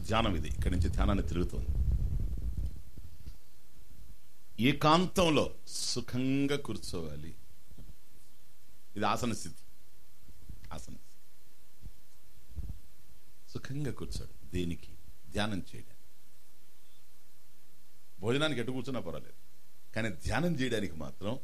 ధ్యానం ఇది ఇక్కడి నుంచి ధ్యానాన్ని తిరుగుతుంది ఏకాంతంలో సుఖంగా కూర్చోవాలి ఇది ఆసన స్థితి ఆసన స్థితి. సుఖంగా కూర్చోడు దేనికి ధ్యానం చేయడానికి భోజనానికి ఎటు కూర్చున్నా పర్వాలేదు కానీ ధ్యానం చేయడానికి మాత్రం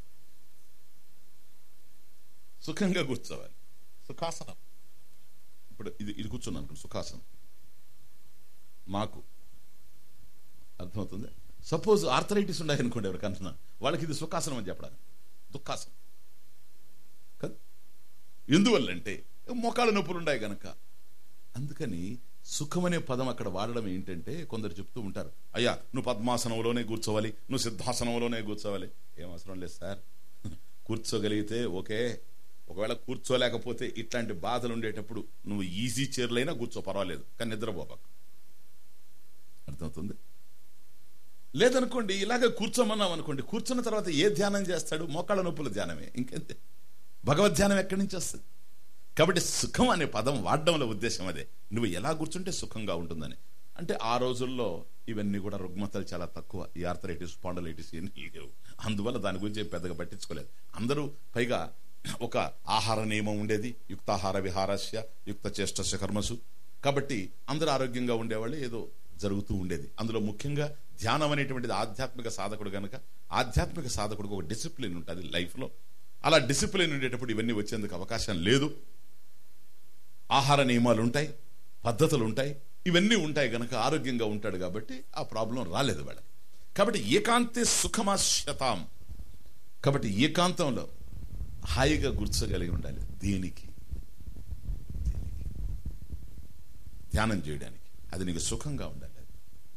సుఖంగా కూర్చోవాలి సుఖాసనం ఇప్పుడు ఇది ఇది కూర్చున్నాను అనుకోండి సుఖాసనం నాకు అర్థమవుతుంది సపోజ్ ఆర్థరైటిస్ ఉన్నాయి అనుకోండి ఎవరికన్నా వాళ్ళకి ఇది సుఖాసనం అని చెప్పడానికి దుఃఖాసనం కదా ఎందువల్లంటే మోకాళ్ళ నొప్పులు ఉన్నాయి గనక అందుకని సుఖం అనే పదం అక్కడ వాడడం ఏంటంటే కొందరు చెప్తూ ఉంటారు అయ్యా నువ్వు పద్మాసనంలోనే కూర్చోవాలి నువ్వు సిద్ధాసనంలోనే కూర్చోవాలి ఏం అవసరం లేదు సార్ కూర్చోగలిగితే ఓకే ఒకవేళ కూర్చోలేకపోతే ఇట్లాంటి బాధలు ఉండేటప్పుడు నువ్వు ఈజీ చైర్లైనా కూర్చో పర్వాలేదు కానీ నిద్రపోబాక అర్థమవుతుంది లేదనుకోండి ఇలాగ కూర్చోమన్నాం అనుకోండి కూర్చున్న తర్వాత ఏ ధ్యానం చేస్తాడు మోకాళ్ళ నొప్పుల ధ్యానమే ఇంకెంతే భగవద్ ధ్యానం ఎక్కడి నుంచి వస్తుంది కాబట్టి సుఖం అనే పదం వాడడంలో ఉద్దేశం అదే నువ్వు ఎలా కూర్చుంటే సుఖంగా ఉంటుందని అంటే ఆ రోజుల్లో ఇవన్నీ కూడా రుగ్మతలు చాలా తక్కువ ఈ ఆర్థరైటిస్ స్పాండలైటిస్ ఇవన్నీ లేవు అందువల్ల దాని గురించి ఏం పెద్దగా పట్టించుకోలేదు అందరూ పైగా ఒక ఆహార నియమం ఉండేది యుక్తాహార విహారస్య యుక్త చేష్టస్య కర్మసు కాబట్టి అందరూ ఆరోగ్యంగా ఉండేవాళ్ళు ఏదో జరుగుతూ ఉండేది అందులో ముఖ్యంగా ధ్యానం అనేటువంటిది ఆధ్యాత్మిక సాధకుడు గనక ఆధ్యాత్మిక సాధకుడికి ఒక డిసిప్లిన్ ఉంటుంది లైఫ్లో అలా డిసిప్లిన్ ఉండేటప్పుడు ఇవన్నీ వచ్చేందుకు అవకాశం లేదు ఆహార నియమాలు ఉంటాయి పద్ధతులు ఉంటాయి ఇవన్నీ ఉంటాయి గనక ఆరోగ్యంగా ఉంటాడు కాబట్టి ఆ ప్రాబ్లం రాలేదు వాళ్ళకి కాబట్టి ఏకాంతే సుఖమాశ్యతాం కాబట్టి ఏకాంతంలో హాయిగా కూర్చోగలిగి ఉండాలి దేనికి దేనికి? ధ్యానం చేయడానికి అది నీకు సుఖంగా ఉండాలి అది.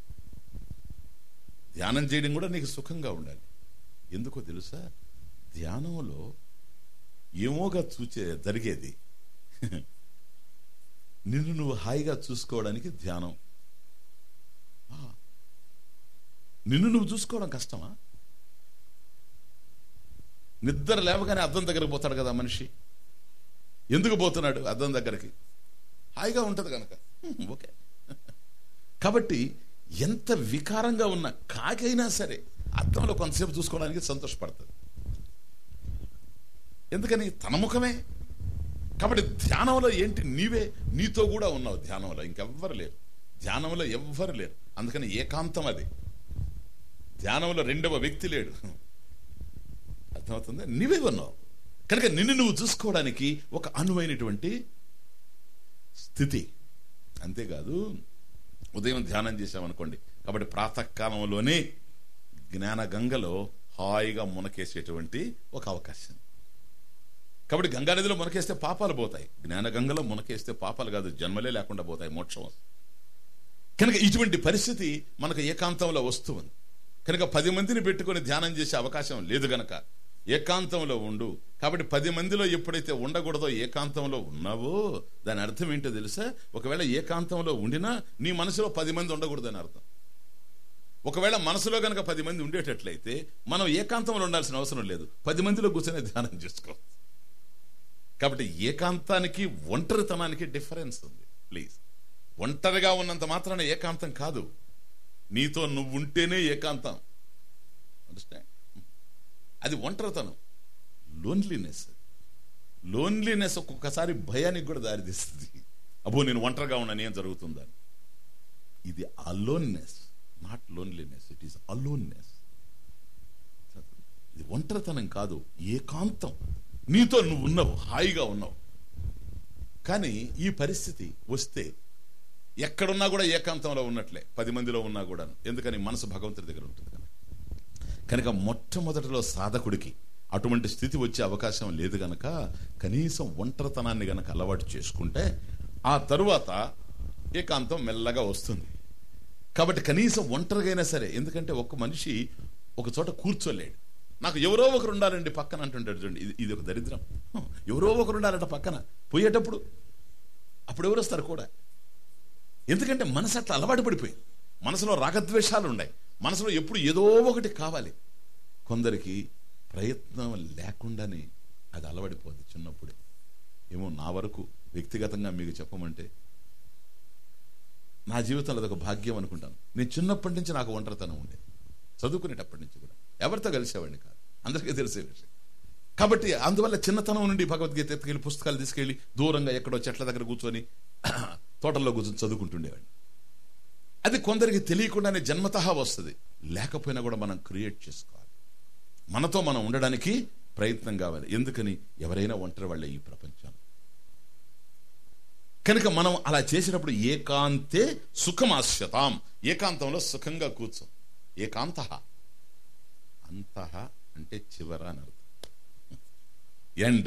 ధ్యానం చేయడం కూడా నీకు సుఖంగా ఉండాలి ఎందుకో తెలుసా ధ్యానంలో ఏమోగా చూచే జరిగేది నిన్ను నువ్వు హాయిగా చూసుకోవడానికి ధ్యానం ఆ. నిన్ను నువ్వు చూసుకోవడం కష్టమా నిద్ర లేవగానే అద్దం దగ్గరకు పోతాడు కదా మనిషి ఎందుకు పోతున్నాడు అద్దం దగ్గరికి హాయిగా ఉంటది కనుక హ్మ్, ఓకే కాబట్టి ఎంత వికారంగా ఉన్న కాకైనా సరే అద్దంలో కొంతసేపు చూసుకోవడానికి సంతోషపడుతుంది ఎందుకని తన ముఖమే కాబట్టి ధ్యానంలో ఏంటి నీవే నీతో కూడా ఉన్నావు ధ్యానంలో ఇంకెవ్వరు లేరు ధ్యానంలో ఎవ్వరు లేరు అందుకని ఏకాంతం అది ధ్యానంలో రెండవ వ్యక్తి లేడు అర్థమవుతుంది నీవే ఉన్నావు కనుక నిన్ను నువ్వు చూసుకోవడానికి ఒక అనువైనటువంటి స్థితి అంతేకాదు ఉదయం ధ్యానం చేశామనుకోండి కాబట్టి ప్రాతకాలంలోనే జ్ఞాన గంగలో హాయిగా మునకేసేటువంటి ఒక అవకాశం కాబట్టి గంగానదిలో మునకేస్తే పాపాలు పోతాయి జ్ఞాన గంగలో మునకేస్తే పాపాలు కాదు జన్మలే లేకుండా పోతాయి మోక్షం వస్తుంది. కనుక ఇటువంటి పరిస్థితి మనకు ఏకాంతంలో వస్తుంది కనుక పది మందిని పెట్టుకొని ధ్యానం చేసే అవకాశం లేదు గనక ఏకాంతంలో ఉండు కాబట్టి పది మందిలో ఎప్పుడైతే ఉండకూడదో ఏకాంతంలో ఉన్నావో దాని అర్థం ఏంటో తెలుసా ఒకవేళ ఏకాంతంలో ఉండినా నీ మనసులో పది మంది ఉండకూడదని అర్థం ఒకవేళ మనసులో గనక పది మంది ఉండేటట్లయితే మనం ఏకాంతంలో ఉండాల్సిన అవసరం లేదు పది మందిలో కూర్చొని ధ్యానం చేసుకోవచ్చు కాబట్టి ఏకాంతానికి ఒంటరితనానికి డిఫరెన్స్ ఉంది ప్లీజ్ ఒంటరిగా ఉన్నంత మాత్రాన ఏకాంతం కాదు నీతో నువ్వు ఉంటేనే ఏకాంతం అండర్స్టాండ్ అది ఒంటరితనం లోన్లీనెస్ లోన్లీనెస్ ఒక్కొక్కసారి భయానికి కూడా దారితీస్తుంది అబ్బో నేను ఒంటరిగా ఉన్నాను ఏం జరుగుతుందని ఇది aloneness not loneliness it is aloneness ఇది ఒంటరితనం కాదు ఏకాంతం నీతో నువ్వు ఉన్నావు హాయిగా ఉన్నావు కానీ ఈ పరిస్థితి వస్తే ఎక్కడున్నా కూడా ఏకాంతంలో ఉన్నట్లే పది మందిలో ఉన్నా కూడా ఎందుకని మనసు భగవంతుడి దగ్గర ఉంటుంది కనుక కనుక మొట్టమొదటిలో సాధకుడికి అటువంటి స్థితి వచ్చే అవకాశం లేదు గనక కనీసం ఒంటరితనాన్ని గనక అలవాటు చేసుకుంటే ఆ తరువాత ఏకాంతం మెల్లగా వస్తుంది కాబట్టి కనీసం ఒంటరిగైనా సరే ఎందుకంటే ఒక మనిషి ఒక చోట కూర్చోలేడు నాకు ఎవరో ఒకరు ఉండాలండి పక్కన అంటుంటాడు చూడండి ఇది ఇది ఒక దరిద్రం హ, ఎవరో ఒకరు ఉండాలంట పక్కన పోయేటప్పుడు అప్పుడు ఎవరు వస్తారు కూడా ఎందుకంటే మనసు అట్లా అలవాటు పడిపోయింది మనసులో రాగద్వేషాలు ఉన్నాయి మనసులో ఎప్పుడు ఏదో ఒకటి కావాలి కొందరికి ప్రయత్నం లేకుండానే అది అలవడిపోద్ది చిన్నప్పుడే ఏమో నా వరకు వ్యక్తిగతంగా మీకు చెప్పమంటే నా జీవితంలో అదొక భాగ్యం అనుకుంటాను నేను చిన్నప్పటి నుంచి నాకు ఒంటరితనం ఉండేది చదువుకునేటప్పటి నుంచి కూడా ఎవరితో కలిసేవాడిని కాదు అందరికీ తెలిసే విషయం కాబట్టి అందువల్ల చిన్నతనం నుండి భగవద్గీత ఎత్తుకెళ్ళి పుస్తకాలు తీసుకెళ్లి దూరంగా ఎక్కడో చెట్ల దగ్గర కూర్చొని తోటల్లో కూర్చొని చదువుకుంటుండేవాడిని అది కొందరికి తెలియకుండానే జన్మతః వస్తుంది లేకపోయినా కూడా మనం క్రియేట్ చేసుకోవాలి మనతో మనం ఉండడానికి ప్రయత్నం కావాలి ఎందుకని ఎవరైనా ఒంటరి వాళ్ళే ఈ ప్రపంచం కనుక మనం అలా చేసినప్పుడు ఏకాంతే సుఖమాశ్యతాం ఏకాంతంలో సుఖంగా కూర్చో ఏకాంత అంతః అంటే చివర అని అర్థం ఎండ్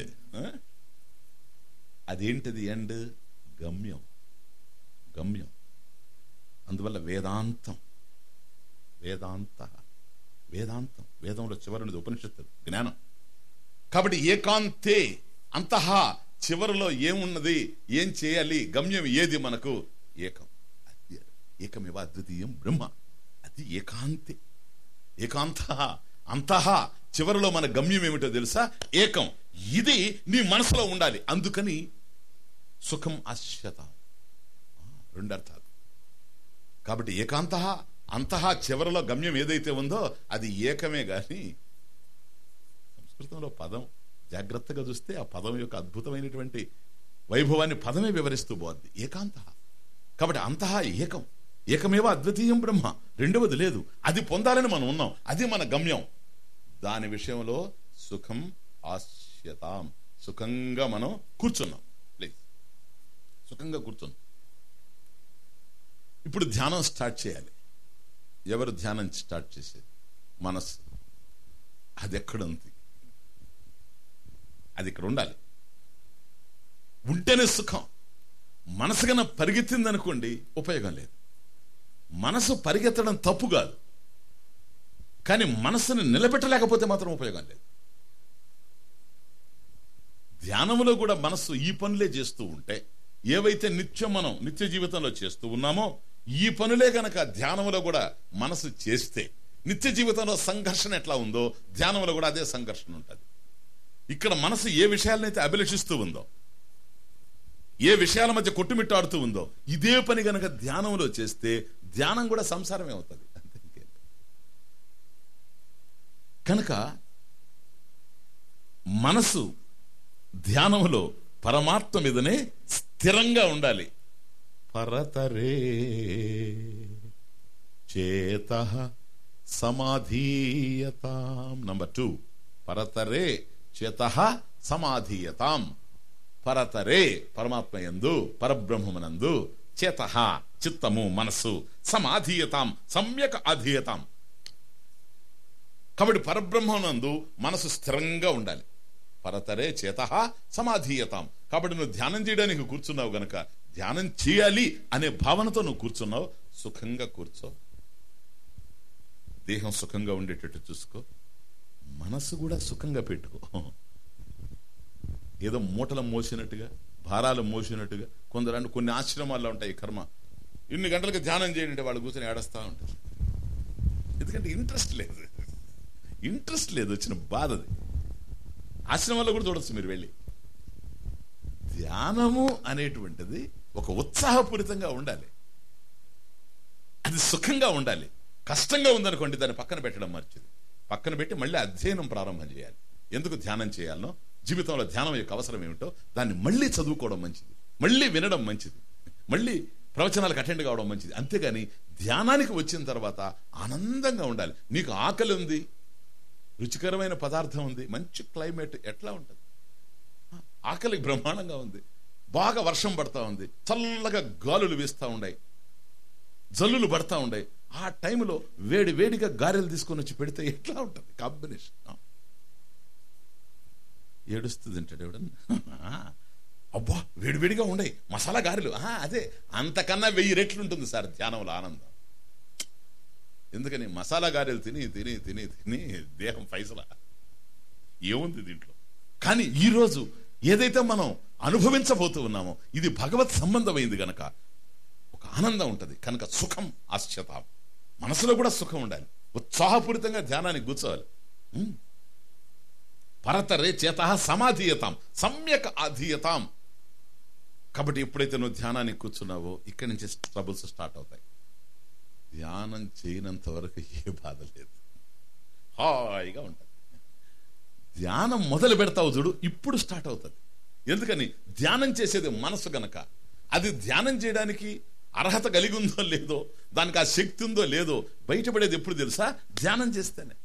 అదేంటిది ఎండ్ గమ్యం గమ్యం అందువల్ల వేదాంతం వేదాంత వేదాంతం వేదంలో చివరినది ఉపనిషత్తు జ్ఞానం కాబట్టి ఏకాంతే అంతః చివరిలో ఏమున్నది ఏం చేయాలి గమ్యం ఏది మనకు ఏకం అది ఏకమేవ అద్వితీయం బ్రహ్మ అది ఏకాంతే ఏకాంత అంతః చివరిలో మన గమ్యం ఏమిటో తెలుసా ఏకం ఇది నీ మనసులో ఉండాలి అందుకని సుఖం అశ్యత రెండు అర్థాలు కాబట్టి ఏకాంత అంతః చివరిలో గమ్యం ఏదైతే ఉందో అది ఏకమే గాని సంస్కృతంలో పదం జాగ్రత్తగా చూస్తే ఆ పదం యొక్క అద్భుతమైనటువంటి వైభవాన్ని పదమే వివరిస్తూ పోద్ది ఏకాంత కాబట్టి అంతః ఏకం ఏకమేవ అద్వితీయం బ్రహ్మ రెండవది లేదు అది పొందాలని మనం ఉన్నాం అది మన గమ్యం దాని విషయంలో సుఖం ఆశ్యతాం సుఖంగా మనం కూర్చున్నాం ప్లీజ్ సుఖంగా కూర్చున్నాం ఇప్పుడు ధ్యానం స్టార్ట్ చేయాలి ఎవరు ధ్యానం స్టార్ట్ చేసేది మనస్సు అది ఎక్కడుంది అది ఇక్కడ ఉండాలి ఉంటేనే సుఖం మనసు కన్నా పరిగెత్తింది అనుకోండి ఉపయోగం లేదు మనసు పరిగెత్తడం తప్పు కాదు కానీ మనసుని నిలబెట్టలేకపోతే మాత్రం ఉపయోగం లేదు ధ్యానములో కూడా మనస్సు ఈ పనులే చేస్తూ ఉంటే ఏవైతే నిత్యం మనం నిత్య జీవితంలో చేస్తూ ఉన్నామో ఈ పనులే గనక ధ్యానములో కూడా మనసు చేస్తే నిత్య జీవితంలో సంఘర్షణ ఎట్లా ఉందో ధ్యానంలో కూడా అదే సంఘర్షణ ఉంటుంది ఇక్కడ మనసు ఏ విషయాలనైతే అభిలషిస్తూ ఉందో ఏ విషయాల మధ్య కొట్టుమిట్టాడుతూ ఉందో ఇదే పని గనక ధ్యానంలో చేస్తే ధ్యానం కూడా సంసారమే అవుతుంది అంతే ఇంకేం. కనుక మనసు ధ్యానములో పరమాత్మ మీదనే స్థిరంగా ఉండాలి పరతరే చేత సమాధీయతాం నంబర్ టూ పరతరే చేత సమాధీయతాం పరతరే పరమాత్మ యందు పరబ్రహ్మమునందు చేత చిత్తము మనస్సు సమాధీయతాం సమ్యక్ అధీయతాం కాబట్టి పరబ్రహ్మనందు మనసు స్థిరంగా ఉండాలి పరతరే చేత సమాధీయతాం కాబట్టి నువ్వు ధ్యానం చేయడానికి కూర్చున్నావు గనక ధ్యానం చేయాలి అనే భావనతో నువ్వు కూర్చున్నావు సుఖంగా కూర్చో దేహం సుఖంగా ఉండేటట్టు చూసుకో మనసు కూడా సుఖంగా పెట్టుకో ఏదో మూటలు మోసినట్టుగా భారాలు మోసినట్టుగా కొందరు అంటే కొన్ని ఆశ్రమాల్లో ఉంటాయి ఈ కర్మ ఇన్ని గంటలకు ధ్యానం చేయండి వాళ్ళు కూర్చొని ఏడస్తా ఉంటారు ఎందుకంటే ఇంట్రెస్ట్ లేదు ఇంట్రెస్ట్ లేదు వచ్చిన బాధది ఆశ్రమాల్లో కూడా చూడొచ్చు మీరు వెళ్ళి ధ్యానము అనేటువంటిది ఒక ఉత్సాహపూరితంగా ఉండాలి అది సుఖంగా ఉండాలి కష్టంగా ఉందనుకోండి దాన్ని పక్కన పెట్టడం మంచిది పక్కన పెట్టి మళ్ళీ అధ్యయనం ప్రారంభం చేయాలి ఎందుకు ధ్యానం చేయాలనో జీవితంలో ధ్యానం యొక్క అవసరం ఏమిటో దాన్ని మళ్ళీ చదువుకోవడం మంచిది మళ్ళీ వినడం మంచిది మళ్ళీ ప్రవచనాలకు అటెండ్ కావడం మంచిది అంతేగాని ధ్యానానికి వచ్చిన తర్వాత ఆనందంగా ఉండాలి నీకు ఆకలి ఉంది రుచికరమైన పదార్థం ఉంది మంచి క్లైమేట్ ఎట్లా ఉంటుంది ఆకలికి బ్రహ్మాండంగా ఉంది బాగా వర్షం పడతా ఉంది చల్లగా గాలులు వీస్తా ఉన్నాయి జల్లులు పడతా ఉన్నాయి ఆ టైంలో వేడి వేడిగా గారెలు తీసుకొని వచ్చి పెడితే ఎట్లా ఉంటుంది కాంబినేషన్ ఏడుస్తుంది అంటాడు ఎవడన్నా అబ్బా వేడివేడిగా ఉండే మసాలా గారెలు ఆ, అదే అంతకన్నా వెయ్యి రెట్లు ఉంటుంది సార్ ధ్యానంలో ఆనందం ఎందుకని మసాలా గారెలు తిని తిని తిని తిని దేహం ఫైసలా ఏముంది దీంట్లో కానీ ఈ రోజు ఏదైతే మనం అనుభవించబోతూ ఉన్నామో ఇది భగవత్ సంబంధమైంది గనక ఒక ఆనందం ఉంటది కనుక సుఖం ఆశ్చతాం మనసులో కూడా సుఖం ఉండాలి ఉత్సాహపూరితంగా ధ్యానానికి కూర్చోవాలి ఉమ్. పరతరే చేత సమాధీయతాం సమ్యక్ అధీయతాం కాబట్టి ఎప్పుడైతే నువ్వు ధ్యానానికి కూర్చున్నావో ఇక్కడి నుంచి ట్రబుల్స్ స్టార్ట్ అవుతాయి ధ్యానం చేయనంత వరకు ఏ బాధ లేదు హాయిగా ఉంటుంది ధ్యానం మొదలు పెడతావు చూడు ఇప్పుడు స్టార్ట్ అవుతుంది ఎందుకని ధ్యానం చేసేది మనసు గనక అది ధ్యానం చేయడానికి అర్హత కలిగి ఉందో లేదో దానికి ఆ శక్తి ఉందో లేదో బయటపడేది ఎప్పుడు తెలుసా ధ్యానం చేస్తేనే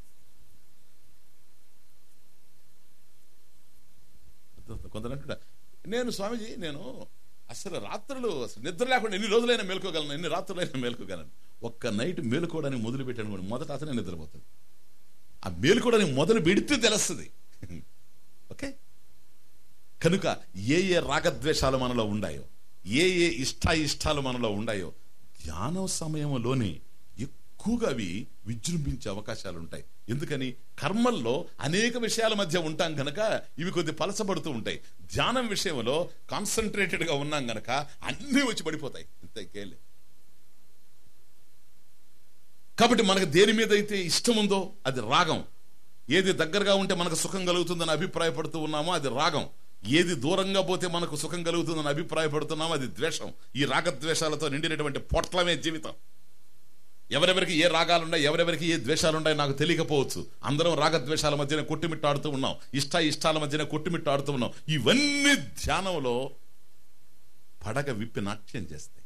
కొందరు అంటాడు నేను స్వామీజీ నేను అసలు రాత్రులు అసలు నిద్ర లేకుండా ఎన్ని రోజులైనా మేలుకోగలను ఎన్ని రాత్రులైనా మేలుకోగలను ఒక్క నైట్ మేలుకోవడానికి మొదలు పెట్టాను కూడా మొదట అతనే నిద్రపోతుంది ఆ మేలుకోవడానికి మొదలు పెడితే తెలుస్తుంది ఓకే కనుక ఏ ఏ రాగద్వేషాలు మనలో ఉన్నాయో ఏ ఏ ఇష్టాయిష్టాలు మనలో ఉన్నాయో ధ్యానం సమయంలోనే ఎక్కువగా అవి విజృంభించే అవకాశాలు ఉంటాయి ఎందుకని కర్మల్లో అనేక విషయాల మధ్య ఉంటాం కనుక ఇవి కొద్ది పలసపడుతూ ఉంటాయి ధ్యానం విషయంలో కాన్సన్ట్రేటెడ్ గా ఉన్నాం గనక అన్నీ వచ్చి పడిపోతాయి ఇంతకేలే కాబట్టి మనకు దేని మీద అయితే ఇష్టం ఉందో అది రాగం ఏది దగ్గరగా ఉంటే మనకు సుఖం కలుగుతుందని అభిప్రాయపడుతూ ఉన్నామో అది రాగం ఏది దూరంగా పోతే మనకు సుఖం కలుగుతుందని అభిప్రాయపడుతున్నామో అది ద్వేషం ఈ రాగద్వేషాలతో నిండినటువంటి పొట్లమే జీవితం ఎవరెవరికి ఏ రాగాలున్నాయి ఎవరెవరికి ఏ ద్వేషాలున్నాయి నాకు తెలియకపోవచ్చు అందరం రాగద్వేషాల మధ్యన కొట్టుమిట్టాడుతూ ఉన్నాం ఇష్ట ఇష్టాల మధ్యన కొట్టుమిట్టాడుతూ ఉన్నాం ఇవన్నీ ధ్యానంలో పడగ విప్పి నాట్యం చేస్తాయి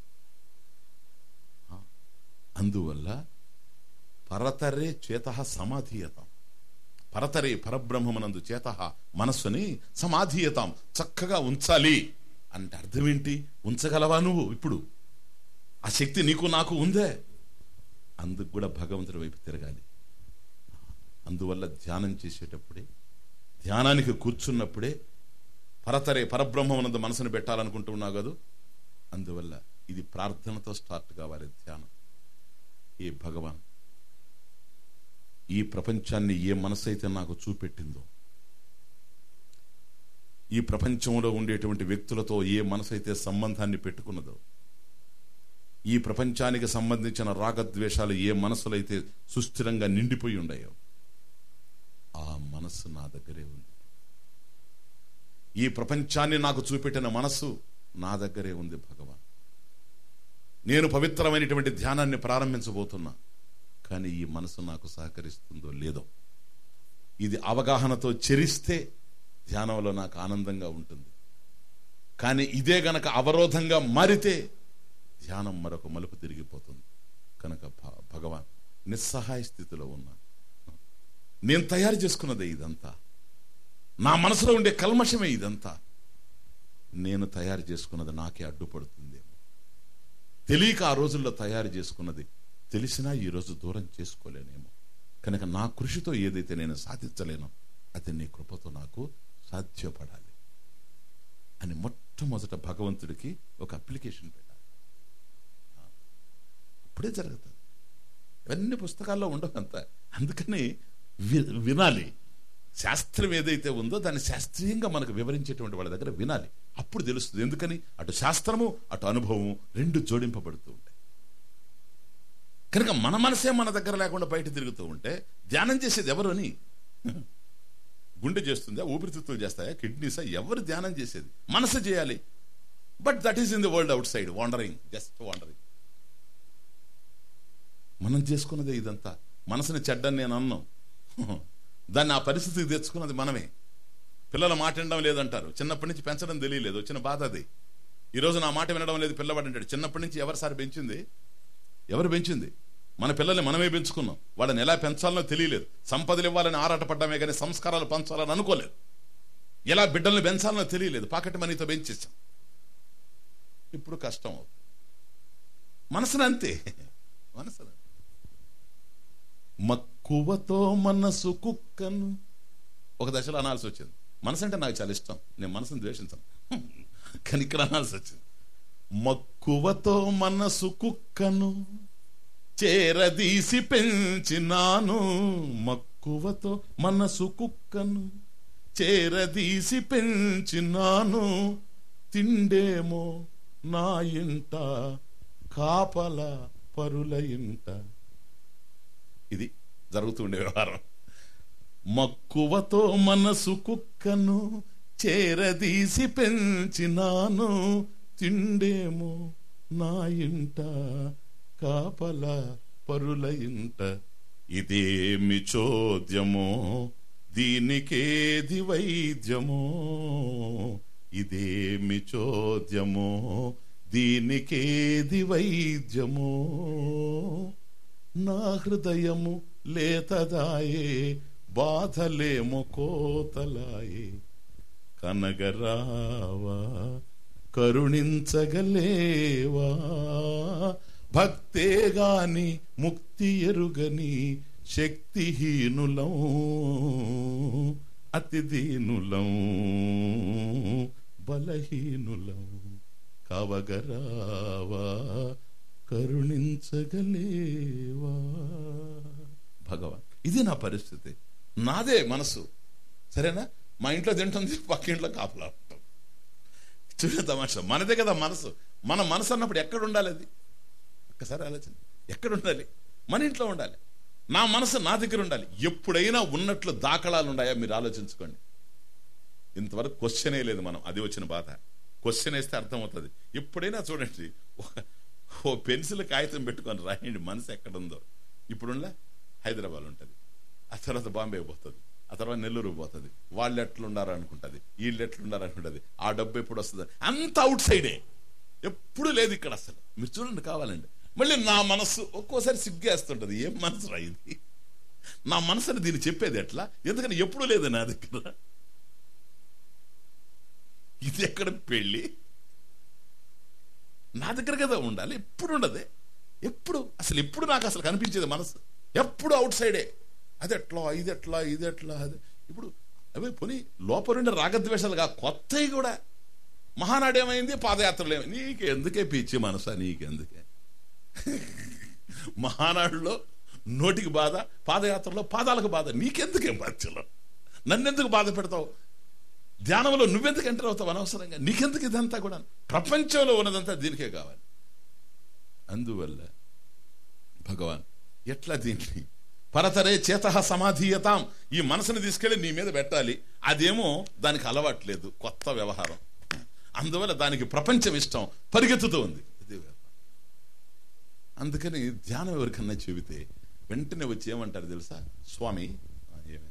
అందువల్ల పరతరే చేత సమాధీయతాం పరతరే పరబ్రహ్మనందు చేత మనస్సుని సమాధీయతాం చక్కగా ఉంచాలి అంటే అర్థం ఏంటి ఉంచగలవా నువ్వు ఇప్పుడు ఆ శక్తి నీకు నాకు ఉందే అందుకు కూడా భగవంతుడి వైపు తిరగాలి అందువల్ల ధ్యానం చేసేటప్పుడే ధ్యానానికి కూర్చున్నప్పుడే పరతరే పరబ్రహ్మనందు మనసును పెట్టాలనుకుంటున్నావు కదూ అందువల్ల ఇది ప్రార్థనతో స్టార్ట్ కావాలి ధ్యానం ఏ భగవాన్ ఈ ప్రపంచాన్ని ఏ మనసు అయితే నాకు చూపెట్టిందో ఈ ప్రపంచంలో ఉండేటువంటి వ్యక్తులతో ఏ మనసు అయితే సంబంధాన్ని పెట్టుకున్నదో ఈ ప్రపంచానికి సంబంధించిన రాగద్వేషాలు ఏ మనసులైతే సుస్థిరంగా నిండిపోయి ఉన్నాయో ఆ మనస్సు నా దగ్గరే ఉంది ఈ ప్రపంచాన్ని నాకు చూపెట్టిన మనస్సు నా దగ్గరే ఉంది భగవాన్ నేను పవిత్రమైనటువంటి ధ్యానాన్ని ప్రారంభించబోతున్నా కానీ ఈ మనసు నాకు సహకరిస్తుందో లేదో ఇది అవగాహనతో చెరిస్తే ధ్యానంలో నాకు ఆనందంగా ఉంటుంది కానీ ఇదే గనక అవరోధంగా మారితే ధ్యానం మరొక మలుపు తిరిగిపోతుంది కనుక భగవాన్ నిస్సహాయ స్థితిలో ఉన్నా నేను తయారు చేసుకున్నదే ఇదంతా నా మనసులో ఉండే కల్మషమే ఇదంతా నేను తయారు చేసుకున్నది నాకే అడ్డుపడుతుందేమో తెలియక ఆ రోజుల్లో తయారు చేసుకున్నది తెలిసినా ఈ రోజు దూరం చేసుకోలేనేమో కనుక నా కృషితో ఏదైతే నేను సాధించలేనో అది నీ కృపతో నాకు సాధ్యపడాలి అని మొట్టమొదట భగవంతుడికి ఒక అప్లికేషన్ పెట్టాలి అప్పుడే జరుగుతుంది ఇవన్నీ పుస్తకాల్లో ఉండవంత అందుకని వినాలి శాస్త్రం ఏదైతే ఉందో దాన్ని శాస్త్రీయంగా మనకు వివరించేటువంటి వాళ్ళ దగ్గర వినాలి అప్పుడు తెలుస్తుంది ఎందుకని అటు శాస్త్రము అటు అనుభవము రెండు జోడింపబడుతూ ఉంటాయి కనుక మన మనసే మన దగ్గర లేకుండా బయట తిరుగుతూ ఉంటే ధ్యానం చేసేది ఎవరు అని గుండె చేస్తుందా ఊపిరితిత్తులు చేస్తాయా కిడ్నీసా ఎవరు ధ్యానం చేసేది మనసు చేయాలి but that is in the world outside wandering just wandering మనం చేసుకున్నదే ఇదంతా మనసుని చెడ్డని నేను అన్నాం దాన్ని ఆ పరిస్థితికి తెచ్చుకున్నది మనమే పిల్లల మాట వినడం లేదంటారు చిన్నప్పటి నుంచి పెంచడం తెలియలేదు వచ్చిన బాధ అది ఈ రోజు నా మాట వినడం లేదు పిల్లవాడు అంటాడు చిన్నప్పటి నుంచి ఎవరిసారి పెంచింది ఎవరు పెంచింది మన పిల్లల్ని మనమే పెంచుకున్నాం వాళ్ళని ఎలా పెంచాలనో తెలియలేదు సంపదలు ఇవ్వాలని ఆరాటపడ్డామే కానీ సంస్కారాలు పంచాలని అనుకోలేదు ఎలా బిడ్డల్ని పెంచాలనో తెలియలేదు పాకెట్ మనీతో పెంచేసాం ఇప్పుడు కష్టం అవుతుంది మనసును అంతే మనసును మక్కువతో మనసు కుక్కను ఒక దశలో అనాల్సి వచ్చింది మనసు అంటే నాకు చాలా ఇష్టం నేను మనసును ద్వేషించను కానీ ఇక్కడ అనాల్సి వచ్చింది మక్కువతో మనసు కుక్కను చేరదీసి పెంచినాను మక్కువతో మనసు కుక్కను చేరదీసి పెంచినాను తిండేమో నా ఇంట కాపల పరుల ఇంట ఇది జరుగుతుండే వ్యవహారం మక్కువతో మనసు కుక్కను చేరదీసి పెంచినాను తిండేమో నా ఇంట కాపల పరుల ఇంట ఇదేమి చోద్యమో దీనికేది వైద్యమో ఇదేమి చోద్యమో దీనికేది వైద్యమో నా హృదయము లేతదాయే బాధలేమో కోతలాయే కనగరావా కరుణించగలేవా భక్తే గాని ముక్తి ఎరుగని శక్తిహీనులం అతి దీనులం బలహీనులం కవగరావా కరుణించగలేవా భగవాన్ ఇది నా పరిస్థితి నాదే మనసు సరేనా మా ఇంట్లో తింటుంది పక్కింట్లో కాపలా ఉంటాం చూడ తమాషా మనదే కదా మనసు మన మనసు అన్నప్పుడు ఎక్కడ ఉండాలి అది ఒక్కసారి ఆలోచన ఎక్కడ ఉండాలి మన ఇంట్లో ఉండాలి నా మనసు నా దగ్గర ఉండాలి ఎప్పుడైనా ఉన్నట్లు దాఖలాలు ఉన్నాయా మీరు ఆలోచించుకోండి ఇంతవరకు క్వశ్చనే లేదు మనం అది వచ్చిన బాధ క్వశ్చన్ వేస్తే అర్థమవుతుంది ఎప్పుడైనా చూడండి ఒక- ఓ పెన్సిల్ కాగితం పెట్టుకొని రాయండి మనసు ఎక్కడుందో ఇప్పుడులా హైదరాబాద్ ఉంటుంది ఆ తర్వాత బాంబే పోతుంది ఆ తర్వాత నెల్లూరు పోతుంది వాళ్ళు ఎట్లున్నారు అనుకుంటుంది వీళ్ళు ఎట్లున్నారు అనుకుంటుంది ఆ డబ్బు ఎప్పుడు వస్తుంది అంత అవుట్ సైడే ఎప్పుడు లేదు ఇక్కడ అసలు మీరు చూడండి కావాలండి మళ్ళీ నా మనస్సు ఒక్కోసారి సిగ్గేస్తుంటది ఏం మనసు రా ఇది నా మనసుని దీన్ని చెప్పేది ఎట్లా ఎందుకని ఎప్పుడు లేదు నా దగ్గర ఇది ఎక్కడ పెళ్ళి నా దగ్గర కదా ఉండాలి ఎప్పుడు ఉండదే ఎప్పుడు అసలు ఎప్పుడు నాకు అసలు కనిపించేది మనసు ఎప్పుడు అవుట్ సైడే అది ఎట్లా ఇది ఎట్లా ఇది ఎట్లా అది ఇప్పుడు అవి పోనీ లోపలుండే రాగద్వేషాలుగా కొత్తవి కూడా మహానాడు ఏమైంది పాదయాత్రలు ఏమైంది నీకెందుకే పిచ్చి మనసా నీకెందుకే మహానాడులో నోటికి బాధ పాదయాత్రలో పాదాలకు బాధ నీకెందుకే మధ్యలో నన్నెందుకు బాధ పెడతావు ధ్యానంలో నువ్వెందుకు ఎంటర్ అవుతావు అనవసరంగా నీకెందుకు ఇదంతా కూడా ప్రపంచంలో ఉన్నదంతా దీనికే కావాలి అందువల్ల భగవాన్ ఎట్లా దీన్ని పరతరే చేత సమాధీయతాం ఈ మనసుని తీసుకెళ్లి నీ మీద పెట్టాలి అదేమో దానికి అలవాట్లేదు కొత్త వ్యవహారం అందువల్ల దానికి ప్రపంచం ఇష్టం పరిగెత్తుతూ ఉంది ఇది వ్యవహారం. అందుకని ధ్యానం ఎవరికన్నా చెబితే వెంటనే వచ్చి ఏమంటారు తెలుసా స్వామి ఆ, ఏమే